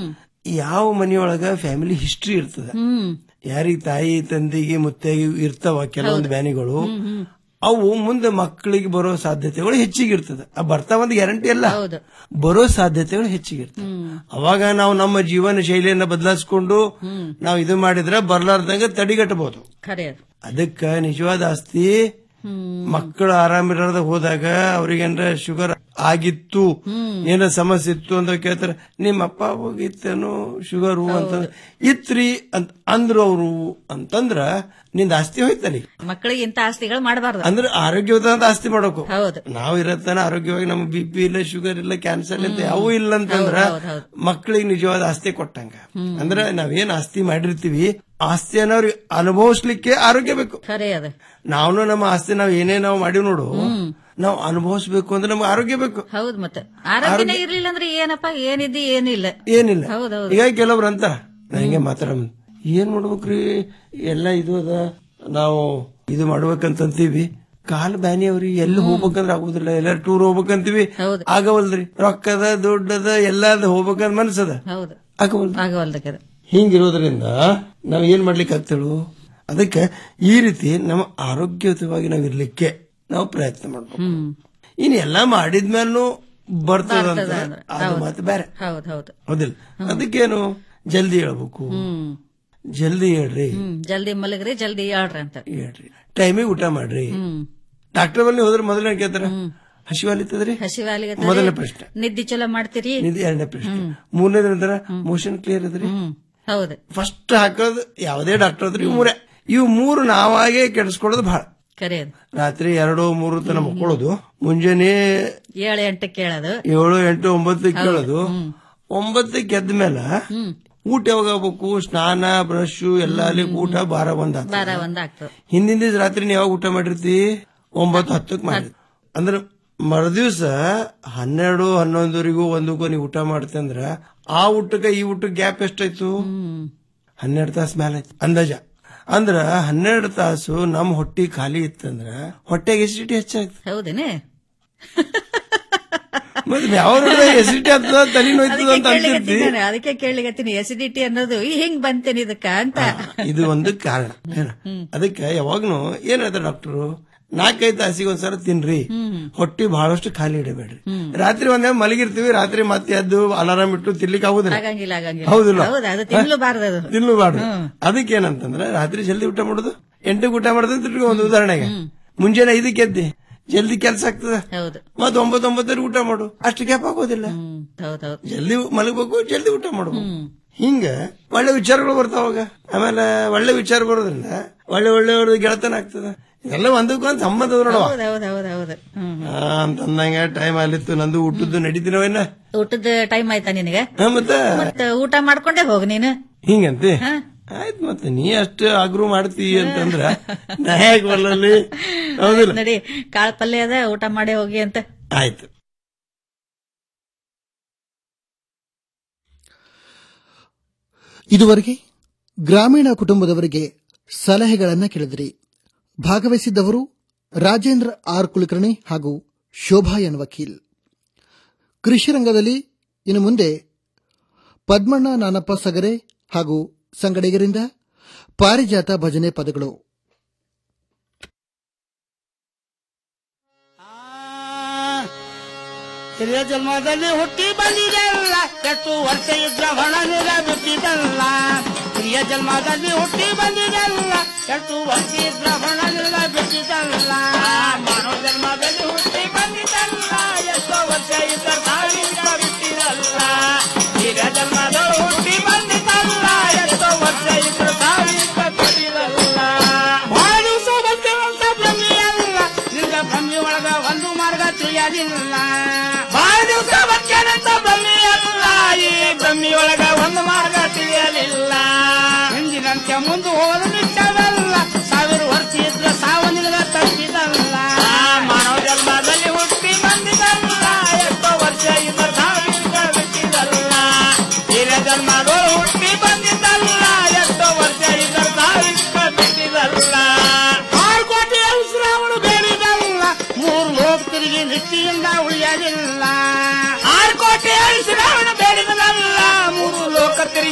Q: ಯಾವ ಮನೆಯೊಳಗ ಫ್ಯಾಮಿಲಿ ಹಿಸ್ಟ್ರಿ ಇರ್ತದ
R: ಹ್ಮ್
Q: ಯಾರಿಗ ತಾಯಿ ತಂದೆಗೆ ಮುತ್ತಾಗಿ ಇರ್ತಾವ ಕೆಲವೊಂದು
R: ಹೌದು.
Q: ಬ್ಯಾನಿಗಳು
R: ಹ್ಮ್, ಹ್ಮ್.
Q: ಅವು ಮುಂದೆ ಮಕ್ಕಳಿಗೆ ಬರೋ ಸಾಧ್ಯತೆಗಳು ಹೆಚ್ಚಿಗೆ ಇರ್ತದೆ ಆ ಬರ್ತಾವಂದ್ ಗ್ಯಾರಂಟಿ ಅಲ್ಲ
R: ಹೌದು.
Q: ಬರೋ ಸಾಧ್ಯತೆಗಳು ಹೆಚ್ಚಿಗೆ ಇರ್ತದೆ ಅವಾಗ ನಾವು ನಮ್ಮ ಜೀವನ ಶೈಲಿಯನ್ನ ಬದಲಾಯಿಸ್ಕೊಂಡು ನಾವು ಇದು ಮಾಡಿದ್ರೆ ಬರ್ಲಾರ್ದಂಗ ತಡಿಗಟ್ಟಬಹುದು
R: ಖರೆ ಅದು.
Q: ಅದಕ್ಕ ನಿಜವಾದ ಆಸ್ತಿ ಮಕ್ಕಳು ಆರಾಮಿರದ ಹೋದಾಗ ಅವ್ರಿಗೇನ್ರ ಶುಗರ್ ಆಗಿತ್ತು ಏನ ಸಮಸ್ಯೆ ಇತ್ತು ಅಂತ ಕೇಳ್ತಾರ ನಿಮ್ಮ ಅಪ್ಪ ಹೋಗಿತ್ತೇನು ಶುಗರ್ ಅಂತ ಇತ್ರಿ ಅಂತ ಅಂದ್ರು ಅವರು ಅಂತಂದ್ರ ನಿಂದ ಆಸ್ತಿ ಹೋಯ್ತಲ್ಲಿ
R: ಮಕ್ಕಳಿಗೆ ಇಂತ ಆಸ್ತಿಗಳು ಮಾಡಬಾರ್ದು
Q: ಅಂದ್ರೆ ಆರೋಗ್ಯವಾದ ಆಸ್ತಿ ಮಾಡೋಕು
R: ಹೌದು
Q: ನಾವು ಇರತ್ತಾನ ಆರೋಗ್ಯವಾಗಿ ನಮ್ಮ ಬಿ ಪಿ ಇಲ್ಲ ಶುಗರ್ ಇಲ್ಲ ಕ್ಯಾನ್ಸರ್ ಇಲ್ಲ ಯಾವೂ ಇಲ್ಲ ಅಂತಂದ್ರ
R: ಹೌದ್, ಹೌದ್, ಹೌದ್.
Q: ಮಕ್ಕಳಿಗೆ ನಿಜವಾದ ಆಸ್ತಿ ಕೊಟ್ಟಂಗ ಅಂದ್ರೆ ನಾವೇನ್ ಆಸ್ತಿ ಮಾಡಿರ್ತೀವಿ ಆಸ್ತಿಯನ್ನ ಅವ್ರಿಗೆ ಅನುಭವಿಸ್ಲಿಕ್ಕೆ ಆರೋಗ್ಯ ಬೇಕು
R: ಖರೆ ಅದ
Q: ನಾವು ನಮ್ಮ ಆಸ್ತಿ ನಾವ್ ಏನೇ ನಾವು ಮಾಡಿವ್ ನೋಡು ನಾವು ಅನುಭವಿಸ್ಬೇಕು ಅಂದ್ರೆ ನಮ್ಗೆ ಆರೋಗ್ಯ ಬೇಕು
R: ಹೌದ್ ಮತ್ತೆ ಆರೋಗ್ಯನೇ ಇರ್ಲಿಲ್ಲ ಅಂದ್ರೆ ಏನಪ್ಪ ಏನಿದ್ದಿ ಏನಿಲ್ಲ
Q: ಏನಿಲ್ಲ
R: ಹೌದೌದು
Q: ಈಗ ಕೆಲವ್ರು ಅಂತಾರ ನಾ ಹಿಂಗೆ ಮಾತಾಡ ಏನ್ ಮಾಡ್ಬೇಕ್ರಿ ಎಲ್ಲ ಇದು ಅದ ನಾವು ಇದು ಮಾಡ್ಬೇಕಂತೀವಿ ಕಾಲ್ ಬ್ಯಾನಿ ಅವ್ರಿ ಎಲ್ಲಿ ಹೋಗ್ಬೇಕಂದ್ರ ಆಗುದಿಲ್ಲ ಎಲ್ಲ ಟೂರ್ ಹೋಗ್ಬೇಕಂತೀವಿ ಆಗವಲ್ರಿ ರೊಕ್ಕದ ದುಡ್ಡದ ಎಲ್ಲದ ಹೋಗ್ಬೇಕಂತ ಮನ್ಸದ
R: ಹೌದು
Q: ಆಗವಲ್ರಿ
R: ಆಗವಲ್ದಕ್ಕೆ
Q: ಹಿಂಗಿರೋದ್ರಿಂದ ನಾವ್ ಏನ್ ಮಾಡ್ಲಿಕ್ಕೆ ಆಗ್ತೇಳು ಅದಕ್ಕೆ ಈ ರೀತಿ ನಮ್ಮ ಆರೋಗ್ಯಯುತವಾಗಿ ನಾವ್ ಇರ್ಲಿಕ್ಕೆ ನಾವು ಪ್ರಯತ್ನ ಮಾಡ್ಬೇಕು ಇನ್ ಎಲ್ಲಾ ಮಾಡಿದ್ಮೇಲೂ ಬರ್ತದ ಅಂತ
R: ಬರ್ತದ ಅಂದ್ರೆ.
Q: ಅದು
R: ಹೌದು.
Q: ಮತ್ತೆ ಬೇರೆ
R: ಹೌದ್ ಹೌದು
Q: ಹೌದಿಲ್ಲ ಅದಕ್ಕೇನು ಜಲ್ದಿ ಹೇಳ್ಬೇಕು
R: ಹ್ಮ್
Q: ಜಲ್ದಿ ಹೇಳ್ರಿ
R: ಹ್ಮ್ ಜಲ್ದಿ ಮಲಗ್ರಿ ಜಲ್ದಿ ಹೇಳ್ರಿ ಅಂತ
Q: ಹೇಳ್ರಿ ಟೈಮಿಗೆ ಊಟ ಮಾಡ್ರಿ
R: ಹ್ಮ್
Q: ಡಾಕ್ಟರ್ ಬಲ್ಲಿ ಹೋದ್ರೆ ಮೊದಲನೇ ಕೇಳ್ತಾರ ಹಸಿವಾಲಿತ್ತದ್ರಿ
R: ಹಸಿವಾಲಿಗೆ
Q: ಮೊದಲನೇ ಪ್ರಶ್ನೆ
R: ನಿದ್ದಿ ಚಲೋ ಮಾಡ್ತೀರಿ
Q: ಇದು ಎರಡನೇ ಪ್ರಶ್ನೆ ಮೂರನೇದು ಅಂತಾರ ಮೋಷನ್ ಕ್ಲಿಯರ್ ಅದ್ರಿ
R: ಹೌದು
Q: ಫಸ್ಟ್ ಹಾಕೋದು ಯಾವುದೇ ಡಾಕ್ಟರ್ ಅದ್ರಿ ಇವು ಮೂರೇ ಇವು ಮೂರು ನಾವಾಗೆ ಕೆಡಿಸ್ಕೊಳ್ಳೋದು ಬಹಳ
R: ಖರೆ ಅದು
Q: ರಾತ್ರಿ ಎರಡು ಮೂರು ತನ ಮಕ್ಕಳೋದು ಮುಂಜಾನೆ
R: ಏಳು ಎಂಟಕ್ಕೆ ಕೇಳೋದು
Q: ಏಳು ಎಂಟು ಒಂಬತ್ತಕ್ಕೆ ಕೇಳೋದು ಒಂಬತ್ತಕ್ಕೆ ಎದ್ದ ಮೇಲೆ ಊಟ ಯಾವಾಗ ಆಗ್ಬೇಕು ಸ್ನಾನ ಬ್ರಷ್ ಎಲ್ಲ ಅಲ್ಲಿ ಊಟ ಬಾರ ಒಂದ್ ಆತು.
R: ಬಾರ ಒಂದ್ ಆಗ್ತದೆ
Q: ಹಿಂದಿನ ದಿವಸ ರಾತ್ರಿ ನೀ ಯಾವಾಗ ಊಟ ಮಾಡಿರ್ತಿ ಒಂಬತ್ತು ಹತ್ತಕ್ಕೆ ಮಾಡಿ ಅಂದ್ರೆ ಮರುದಿವ್ಸ ಹನ್ನೆರಡು ಹನ್ನೊಂದವರೆಗೂ ಒಂದಕ್ಕೂ ನೀವು ಊಟ ಮಾಡ್ತಿ ಅಂದ್ರ ಆ ಊಟಕ್ಕೆ ಈ ಊಟಕ್ಕೆ ಗ್ಯಾಪ್ ಎಷ್ಟಾಯ್ತು ಹನ್ನೆರಡು ತಾಸು ಮೇಲೆ ಐತಿ ಅಂದಾಜ ಅಂದ್ರ ಹನ್ನೆರಡು ತಾಸು ನಮ್ ಹೊಟ್ಟಿ ಖಾಲಿ ಇತ್ತಂದ್ರ ಹೊಟ್ಟೆಗೆ ಎಸಿಡಿಟಿ ಹೆಚ್ಚಾಗ್ತದೆ
R: ಹೌದೇನೆ
Q: ಮತ್ತೆ ಯಾವ ಎಸಿಡಿಟಿ ಆಗ್ತದ ತಲೆ ನೋಯ್ತದ ಅಂತ ಅಂತಿರ್ತಿ
R: ಕೇಳಿಗತ್ತೀನಿ ನಾನು, ಅದಕ್ಕೆ ಕೇಳಿಗತ್ತೀನಿ ಎಸಿಡಿಟಿ ಅನ್ನೋದು ಈ ಹಿಂಗ್ ಬಂತೇನೆ ಇದಕ್ಕ ಅಂತ
Q: ಇದು ಒಂದು ಕಾರಣ ಏನ? ಅದಕ್ಕೆ ಯಾವಾಗ್ನು ಏನ್ ಹೇಳ್ತಾರೆ ಡಾಕ್ಟರು ನಾಲ್ಕೈದು ತಾಸಿಗೆ ಒಂದ್ಸಲ ತಿನ್ರಿ ಹೊಟ್ಟಿ ಬಹಳಷ್ಟು ಖಾಲಿ ಇಡಬೇಡ್ರಿ ರಾತ್ರಿ ಒಂದೇ ಮಲಗಿರ್ತೀವಿ ರಾತ್ರಿ ಮತ್ತೆ ಎದ್ದು ಅಲಾರಾಮ್ ಇಟ್ಟು ತಿನ್ಲಿಕ್ಕೆ ಆಗುದಿಲ್ಲ
R: ಆಗಂಗಿಲ್ಲ ಆಗಂಗಿಲ್ಲ
Q: ಹೌದಿಲ್ಲ
R: ಹೌದು ಅದು ತಿನ್ಲಬಾರ್ದು ಅದು
Q: ತಿನ್ಲಬಾರ್ದು ಅದಕ್ಕೆ ಏನಂತಂದ್ರೆ ರಾತ್ರಿ ಜಲ್ದಿ ಊಟ ಮಾಡೋದು ಎಂಟಕ್ಕೆ ಊಟ ಮಾಡೋದು ಅಂತ ಇಟ್ಕೊ ಒಂದು ಉದಾಹರಣೆಗೆ ಮುಂಜಾನೆ ಐದಕ್ಕೆ ಎದ್ದಿ ಜಲ್ದಿ ಕೆಲಸ ಆಗ್ತದ
R: ಹೌದು
Q: ಮತ್ ಒಂಬತ್ತು ಒಂಬತ್ತರಿಗೆ ಊಟ ಮಾಡು ಅಷ್ಟು ಗ್ಯಾಪ್ ಆಗೋದಿಲ್ಲ
R: ಹೌದೌದು
Q: ಜಲ್ದಿ ಮಲಗಬೇಕು ಜಲ್ದಿ ಊಟ ಮಾಡ್ಬೇಕು ಹಿಂಗ ಒಳ್ಳೆ ವಿಚಾರಗಳು ಬರ್ತಾವಾಗ ಆಮೇಲೆ ಒಳ್ಳೆ ವಿಚಾರ ಬರೋದ್ರಿಂದ ಒಳ್ಳೆ ಒಳ್ಳೆ ಗೆಳತನ ಆಗ್ತದ ಎಲ್ಲ ಒಂದಕ್ಕೊಂದು ಸಂಬಂಧ ಅದ ನೋಡುವ
R: ಹೌದು ಹೌದು ಹೌದು ಹೌದು ಹ್ಮ್
Q: ಆ, ಅಂತಂದಂಗ ಟೈಮ್ ಅಲ್ಲಿತ್ತು ನಂದು ಊಟದ್ದು ನಡೀತಿನವೇನ
R: ಊಟದ ಟೈಮ್ ಆಯ್ತಾ ನಿನಗೆ
Q: ಹಾ, ಮತ್ತೆ
R: ಮತ್ತ ಊಟ ಮಾಡ್ಕೊಂಡೆ ಹೋಗ್ ನೀನು
Q: ಹಿಂಗಂತೆ ಆಯ್ತು ಮತ್ತೆ ನೀ ಅಷ್ಟು ಆಗ್ರೂ ಮಾಡ್ತೀವಿ ಅಂತಂದ್ರ ನಾ ಹೇಗ್ ಬರ್ಲಲ್ಲಿ ಹೌದಿಲ್ಲ
R: ನಡಿ ಕಾಳ ಪಲ್ಯ ಅದ ಊಟ ಮಾಡಿ ಹೋಗಿ ಅಂತ
Q: ಆಯ್ತು
A: ಇದುವರೆಗೆ ಗ್ರಾಮೀಣ ಕುಟುಂಬದವರಿಗೆ ಸಲಹೆಗಳನ್ನ ಕೇಳಿದಿರಿ ಭಾಗವಹಿಸಿದ್ದವರು ರಾಜೇಂದ್ರ ಆರ್ ಕುಲಕರ್ಣಿ ಹಾಗೂ ಶೋಭಾ ಎನ್ ವಕೀಲ್ ಕೃಷಿ ರಂಗದಲ್ಲಿ ಇನ್ನು ಮುಂದೆ ಪದ್ಮಣ್ಣ ನಾನಪ್ಪ ಸಗರೆ ಹಾಗೂ ಸಂಗಡಿಗರಿಂದ ಪಾರಿಜಾತ ಭಜನೆ ಪದಗಳು
S: ಹಿರಿಯ ಜನ್ಮದಲ್ಲಿ ಹುಟ್ಟಿ ಬಂದಿದೆಲ್ಲ ಎಷ್ಟು ವರ್ಷ ಇದ್ರ ಹೊಣ ನಿರ ಬಿಟ್ಟಿದಲ್ಲ ಹಿರಿಯ ಜನ್ಮದಲ್ಲಿ ಹುಟ್ಟಿ ಬಂದಿದೆಲ್ಲ ಎಷ್ಟು ವರ್ಷ ಇದ್ರ ಹೊಣ ನಿರ ಬಿಟ್ಟಿದಲ್ಲ ಮಾನವ ಜನ್ಮದಲ್ಲಿ ಹುಟ್ಟಿ ಬಂದಿದಲ್ಲ ಎಷ್ಟೋ ವರ್ಷ ಇದ್ರ ಸಾವಿರ ಬಿಟ್ಟಿದಲ್ಲ ಹಿರಿಯ ಜನ್ಮದಲ್ಲಿ ಹುಟ್ಟಿ ಬಂದಿದ್ದಲ್ಲ ಎಷ್ಟೋ ವರ್ಷ ಇದ್ರ ಸಾವಿರ ಬಿಟ್ಟಿದಲ್ಲ ಬಹಳ ದಿವಸ ಬದುಕುವಂತ ಭ್ರಮೆಯಲ್ಲ ನಿನ್ನ ಭ್ರಮೆ ಒಳಗ ಒಂದು ಮಾರ್ಗ ತಿಳಿಯಲಿಲ್ಲ ಬಹಳ ದಿವಸ ಬದುಕನಂತ ಭ್ರಮೆಯಲ್ಲ ಈ ಭ್ರಮೆಯೊಳಗ ಒಂದು ಮಾರ್ಗ ತಿಳಿಯಲಿಲ್ಲ ಹಿಂದಿನಂತೆ ಮುಂದೆ ಹೋದ ನಿತ್ಯವಲ್ಲ ಸಾವಿರ ವರ್ಷ ಇದ್ರ ಸಾವು ನಿನಗ ತಪ್ಪಿದಲ್ಲ ಮಾನವ ಜನ್ಮದಲ್ಲಿ ಹುಟ್ಟಿ ಬಂದಿದಲ್ಲ ಎಷ್ಟೋ ವರ್ಷ ಇದ್ರ ಸಾವಿರ ಬಿಟ್ಟಿದಲ್ಲ ಹಿರಿಯ ಜನ್ಮದೊಳು ಹುಟ್ಟಿ ಬಂದಿದ್ದಲ್ಲ ಎಷ್ಟೋ ವರ್ಷ ಇದ್ರ ಸಾವಿರ ಬಿಟ್ಟಿದಲ್ಲ ಆರು ಕೋಟಿ ಶ್ರಾವಣ ಬೇಡಿದಲ್ಲ ಮೂರು ಲೋಕ ತಿರುಗಿ ನಿಷ್ಠೆಯಿಂದ ಉಳಿಯಲಿಲ್ಲ ಆರು ಕೋಟಿ ಶ್ರಾವಣ ಬೇಡಿದಲ್ಲ ಮೂರು ಲೋಕ ತಿರುಗಿ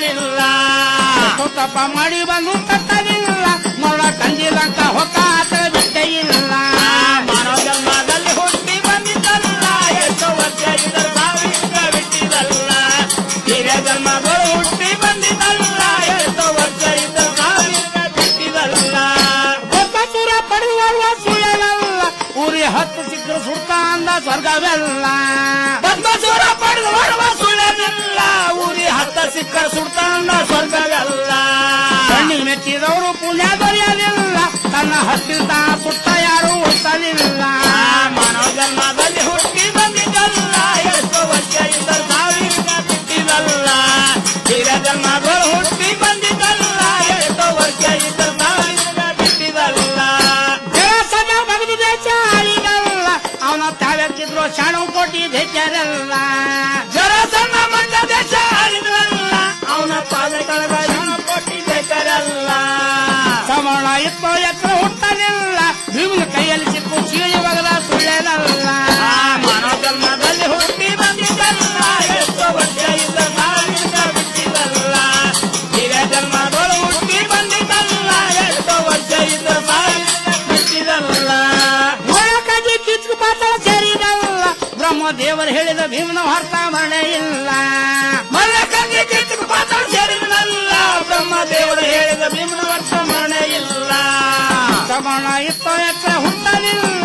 S: ಸುಳ್ಳಲಿಲ್ಲ ಎಷ್ಟೋ ತಪ್ಪ ಮಾಡಿ ಬಂದು ತತ್ತಲಿಲ್ಲ ಮರಳ ಕಂದಿಲಂತ ಹೊಕ್ಕಾತ ಬಿಟ್ಟೇ ಇಲ್ಲ ಮಾನವ ಜನ್ಮದಲ್ಲಿ ಹುಟ್ಟಿ ಬಂದಿದ್ದಲ್ಲ ಎಷ್ಟೋ ವರ್ಷ ಇದರ ಸಾವಿರ ಬಿಟ್ಟಿದಲ್ಲ ಹಿರಿಯ ಜನ್ಮಗಳು ಹುಟ್ಟಿ ಬಂದಿದ್ದಲ್ಲ ಎಷ್ಟೋ ವರ್ಷ ಇದರ ಸಾವಿರ ಬಿಟ್ಟಿದಲ್ಲ ಗೊಬ್ಬಸುರ ಪಡೆಯುವ ಸುಳ್ಳಲ್ಲ ಊರಿ ಹತ್ತು ಸಿಕ್ಕರು ಸುಡ್ತ ಅಂದ ಸ್ವರ್ಗವೆಲ್ಲ ಬದ್ಮಸೂರ ಪಡೆದು ಬರುವ ಸುಳ್ಳನಿಲ್ಲ ಊರಿ ಹತ್ತ ಸಿಕ್ಕರ ಸುಡ್ತ ಅಂದ ಸ್ವರ್ಗವೆಲ್ಲ ಕಣ್ಣಿಗೆ ಮೆಚ್ಚಿದವರು ಪುಣ್ಯ ದೊರೆಯಲಿಲ್ಲ ತನ್ನ ಹತ್ತಿರ ಸುತ್ತ ಯಾರು ಉಳಿಸಲಿಲ್ಲ ಮಾನವ ಜನ್ಮದಲ್ಲಿ ಹುಟ್ಟಿ ಬಂದಿದ್ದಲ್ಲ ಎಷ್ಟೋ ವರ್ಷ ಇದ್ದ ಸಾವಿರ ಬಿಟ್ಟಿದಲ್ಲ ಹಿರ ಜನ್ಮಗಳು ಹುಟ್ಟಿ ಬಂದಿದ್ದಲ್ಲ ಎಷ್ಟೋ ವರ್ಷ ಇದ್ದ ಸಾವಿರ ಬಿಟ್ಟಿದಲ್ಲ ದೇಶದ ಬಗದು ದೇಶ ಆಳಿದಲ್ಲ ಅವನ ತಾವೆತ್ತಿದ್ರು ಶಾಣು ಕೋಟಿ ದೇಶರಲ್ಲ ಜರಸನ್ನ ಮಂಡ ದೇಶ ಆಳಿದ್ರಲ್ಲ ಅವನ ಪಾದ ಕಳೆದ ಶಾಣು ಕೋಟಿ ದೇಶರಲ್ಲ ಸಮಣ ಇತ್ತು ಎತ್ತರ ಹುಟ್ಟಲಿಲ್ಲ ಭೀಮನ ಕೈಯಲ್ಲಿ ಸಿಕ್ಕು ಚೀಳಿ ಬಗದ ಸುಳ್ಳೇನಲ್ಲ ಮಾನವ ಜನ್ಮದಲ್ಲಿ ಹುಟ್ಟಿ ಬಂದಿದ್ದಲ್ಲ ಎಷ್ಟೋ ವರ್ಷ ಇದ್ದ ಸಾವಿರ ಬಿಟ್ಟಿದಲ್ಲ ಹಿರಿಯ ಜನ್ಮಗಳು ಹುಟ್ಟಿ ಬಂದಿದ್ದಲ್ಲ ಎಷ್ಟೋ ವರ್ಷ ಇದ್ದ ಸಾವಿರ ಬಿಟ್ಟಿದಲ್ಲ ಒಳಕಜಿ ಕಿಚ್ಚು ಪಾತ್ರ ಸೇರಿದಲ್ಲ ಬ್ರಹ್ಮ ದೇವರು ಹೇಳಿದ ಭೀಮನ ಹೊರತ ಮರಣೆ ಇಲ್ಲ ಮಲ್ಲಕಜಿ ಕಿಚ್ಚು ಪಾತ್ರ ಸೇರಿದಲ್ಲ ಬ್ರಹ್ಮ ದೇವರು ಹೇಳಿದ ಭೀಮನ ಹೊರತ ಮರಣೆ ಇಲ್ಲ ಸಮಣ ಇತ್ತು ಎತ್ತರ ಹುಟ್ಟಲಿಲ್ಲ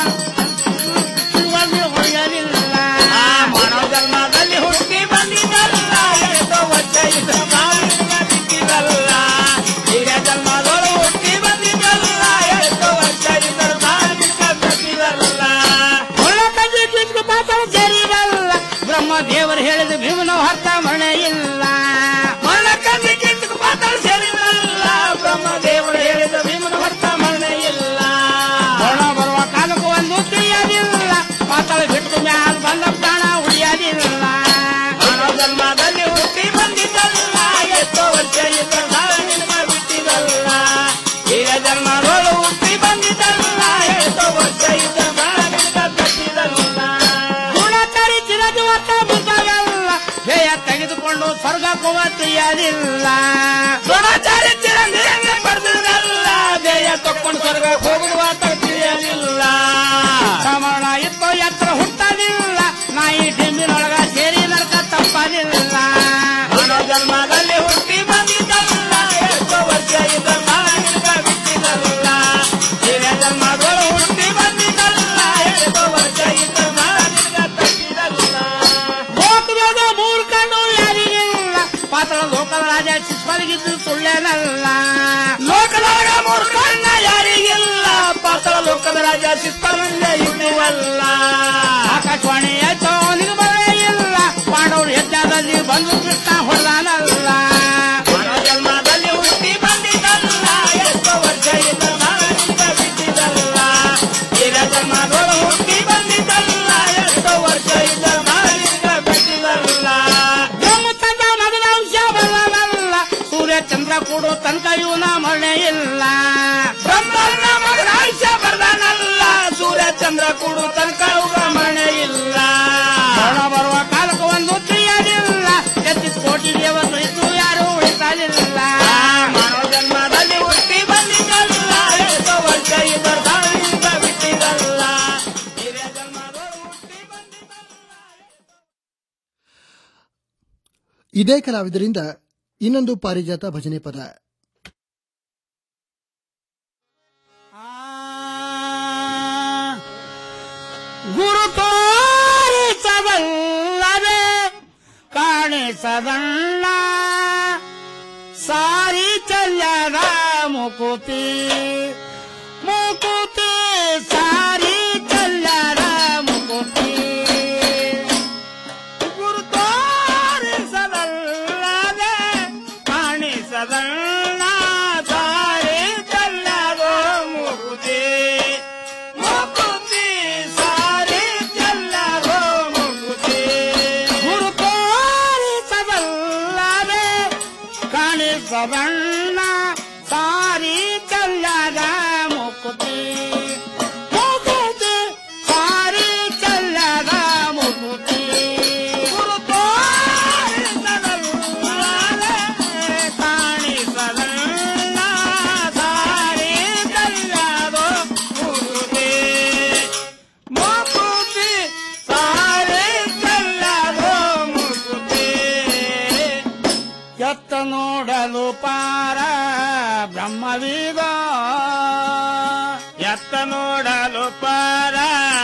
S: ಶಿವಲ್ಲಿ ಹೊಳೆಯಲಿಲ್ಲ ಮಾನವ ಜನ್ಮದಲ್ಲಿ ಹುಟ್ಟಿ ಬಂದಿದ್ದಲ್ಲ ಎಷ್ಟೋ ವರ್ಷ ಇದ್ದ ಸಾವಿರ ಬಿಟ್ಟಿದಲ್ಲ ಹಿರಿಯ ಜನ್ಮದೊಳು ಹುಟ್ಟಿ ಬಂದಿದ್ದಲ್ಲ ಎಷ್ಟೋ ವರ್ಷ ಇದ್ದ ಸಾವಿರ ಬಿಟ್ಟಿದಲ್ಲ ಒಳಕಜಿ ಕಿಚ್ಚು ಪಾತ್ರ ಸೇರಿದಲ್ಲ ಬ್ರಹ್ಮ ದೇವರು ಹೇಳಿದ ಭೀಮನ ಹೊರತ ಮರಣೆ ಇಲ್ಲ ಒಳಕಜಿ ಕಿಚ್ಚು ಪಾತ್ರ ಸೇರಿದಲ್ಲ ಬ್ರಹ್ಮ ದೇವರು ಹೇಳಿದ ಭೀಮನ ಹೊರತ ಮರಣೆ ಇಲ್ಲ ಒಣ ಬರುವ ಕಾಲಕ್ಕೂ ಒಂದು ತಿಳಿಯಲಿಲ್ಲ ಪಾತಾಳ ಬಿಟ್ಟು ಮ್ಯಾಲ ಬಂದ ಪ್ರಾಣ ಉಳಿಯಲಿಲ್ಲ ಮಾನವ ಜನ್ಮದಲ್ಲಿ ಹುಟ್ಟಿ ಬಂದಿದ್ದಲ್ಲ ಎಷ್ಟೋ ವರ್ಷ ಇದ್ದ ಸಾವಿರ ಬಿಟ್ಟಿದಲ್ಲ ಈಗ ಜನ್ಮದೊಳು ಹುಟ್ಟಿ ಬಂದಿದ್ದಲ್ಲ ಎಷ್ಟೋ ವರ್ಷ ಇದ್ದ ಸಾವಿರ ಬಿಟ್ಟಿದಲ್ಲ ಗುಣಚರಿ ಚಿರಜೀವತ್ತ ಬಿದ್ದವೆಲ್ಲ ಜಯ ತೆಗೆದುಕೊಂಡು ಸ್ವರ್ಗ ಹೋಗ ತಿಳಿಯಲಿಲ್ಲ ಗುಣಚಾರಿ ಚಿರಂಜೀವಿ ಪಡೆದಿರಲ್ಲ ಜಯ ತಕ್ಕೊಂಡು ಸ್ವರ್ಗ ಹೋಗುವ ತಿಳಿಯಲಿಲ್ಲ ಸಮಣ ಇತ್ತು ಎತ್ತರ ಹುಟ್ಟಲಿಲ್ಲ ನಾಯಿ ಡಿಂಬಿನೊಳಗ ಸೇರಿ ನರಕ ತಪ್ಪಲಿಲ್ಲ ಮಾನವ ಜನ್ಮದಲ್ಲಿ ಹುಟ್ಟಿ ಬಂದಿದ್ದಲ್ಲ ಎಷ್ಟೋ ವರ್ಷ ಇದ್ದ ಸಾವಿರ ಬಿಟ್ಟಿದಲ್ಲ ಹಿರಿಯ ಜನ್ಮಗಳು ಹುಟ್ಟಿ ಬಂದಿದ್ದಲ್ಲ ಎಷ್ಟೋ ವರ್ಷ ಇದ್ದ ಸಾವಿರ ತಪ್ಪಿದಲ್ಲ ಲೋಕದಾಗ ಮೂರು ಕಣ್ಣು ಯಾರಿಗಿಲ್ಲ ಪಾತ್ರ ಲೋಕದ ರಾಜ ಶಿಸ್ಪಲಿಗಿದ್ದು ಸುಳ್ಳೇನಲ್ಲ ಲೋಕದಾಗ ಮೂರು ಕಣ್ಣ ಯಾರಿಗಿಲ್ಲ ಪಾತ್ರ ಲೋಕದ ರಾಜ ಶಿಸ್ಪಲಿಂದ ಇಡುವಲ್ಲ ಆಕಾಶವಾಣಿ ಆಯ್ತು ಅವನಿಗೆ ಬರೇ ಇಲ್ಲ ಪಾಂಡವರು ಯಜ್ಞದಲ್ಲಿ ಬಂದು ಕೃಷ್ಣ ಹೊಡೆದಾನಲ್ಲ ಮಾನವ ಜನ್ಮದಲ್ಲಿ ಹುಟ್ಟಿ ಬಂದಿದ್ದಲ್ಲ ಎಷ್ಟೋ ವರ್ಷ ಇದ್ದ ಸಾವಿರ ಬಿಟ್ಟಿದ್ದಲ್ಲ ಹಿರಿಯ ಜನ್ಮದೊಳು ಹುಟ್ಟಿ ಬಂದಿದ್ದಲ್ಲ ಎಷ್ಟೋ ವರ್ಷ ಇದ್ದ ಸಾವಿರ ಬಿಟ್ಟಿದ್ದಲ್ಲ ಬ್ರಹ್ಮ ತಂದ ಮಗನ ಅಂಶ ಬರಲ್ಲ ಸೂರ್ಯ ಚಂದ್ರ ಕೂಡು ತನಕ ಇವನ ಮರಣೆ ಇಲ್ಲ ಬ್ರಹ್ಮನ ಮಗನ ಅಂಶ ಬರ್ದಾನಲ್ಲ ಸೂರ್ಯ ಚಂದ್ರ ಕೂಡು ತನಕ ಇವ್ನ ಮರಣೆ ಇಲ್ಲ ಮರಣ ಬರುವ ಕಾಲಕ್ಕೆ ಒಂದು ತಿಳಿಯಲಿಲ್ಲ ಎತ್ತಿದ ಕೋಟಿ ದೇವರು ಇದ್ದು ಯಾರು ಉಳಿಸಲಿಲ್ಲ ಮಾನವ ಜನ್ಮದಲ್ಲಿ ಹುಟ್ಟಿ ಬಂದಿದ್ದಲ್ಲ ಎಷ್ಟೋ ವರ್ಷ ಇದ್ದ ಸಾವಿರ ಬಿಟ್ಟಿದ್ದಲ್ಲ ಹಿರಿಯ ಜನ್ಮದೊಳು ಹುಟ್ಟಿ
A: ಇದೇ ಕಲಾವಿದರಿಂದ ಇನ್ನೊಂದು ಪಾರಿಜಾತ ಭಜನೆ ಪದ
S: ಗುರು ತೋರಿಸಬಲ್ಲದೆ ಕಾಣಿಸದಣ್ಣ ಸಾರಿ ಚಲ್ಲದ ಮುಕುತಿ ಮುಕುತಿ ಸಾರಿ ಚಲ್ಲದ ಮುಕುತಿ ಗುರು ತೋರಿಸಬಲ್ಲದೆ ಕಾಣಿಸದಣ್ಣ ಸಾರಿ ಚಲ್ಲದ ಮುಕುತಿ ಮುಕುತಿ ಸಾರಿ ಚಲ್ಲದ ಮುಕುತಿ ಗುರು ತೋರಿಸಬಲ್ಲದೆ ಕಾಣಿಸಬಣ್ಣ ಸಾರಿ ಚಲ್ಲದ ನೋಡಲು ಪಾರ ಬ್ರಹ್ಮವೀಗ ಎತ್ತ ನೋಡಲು ಪಾರ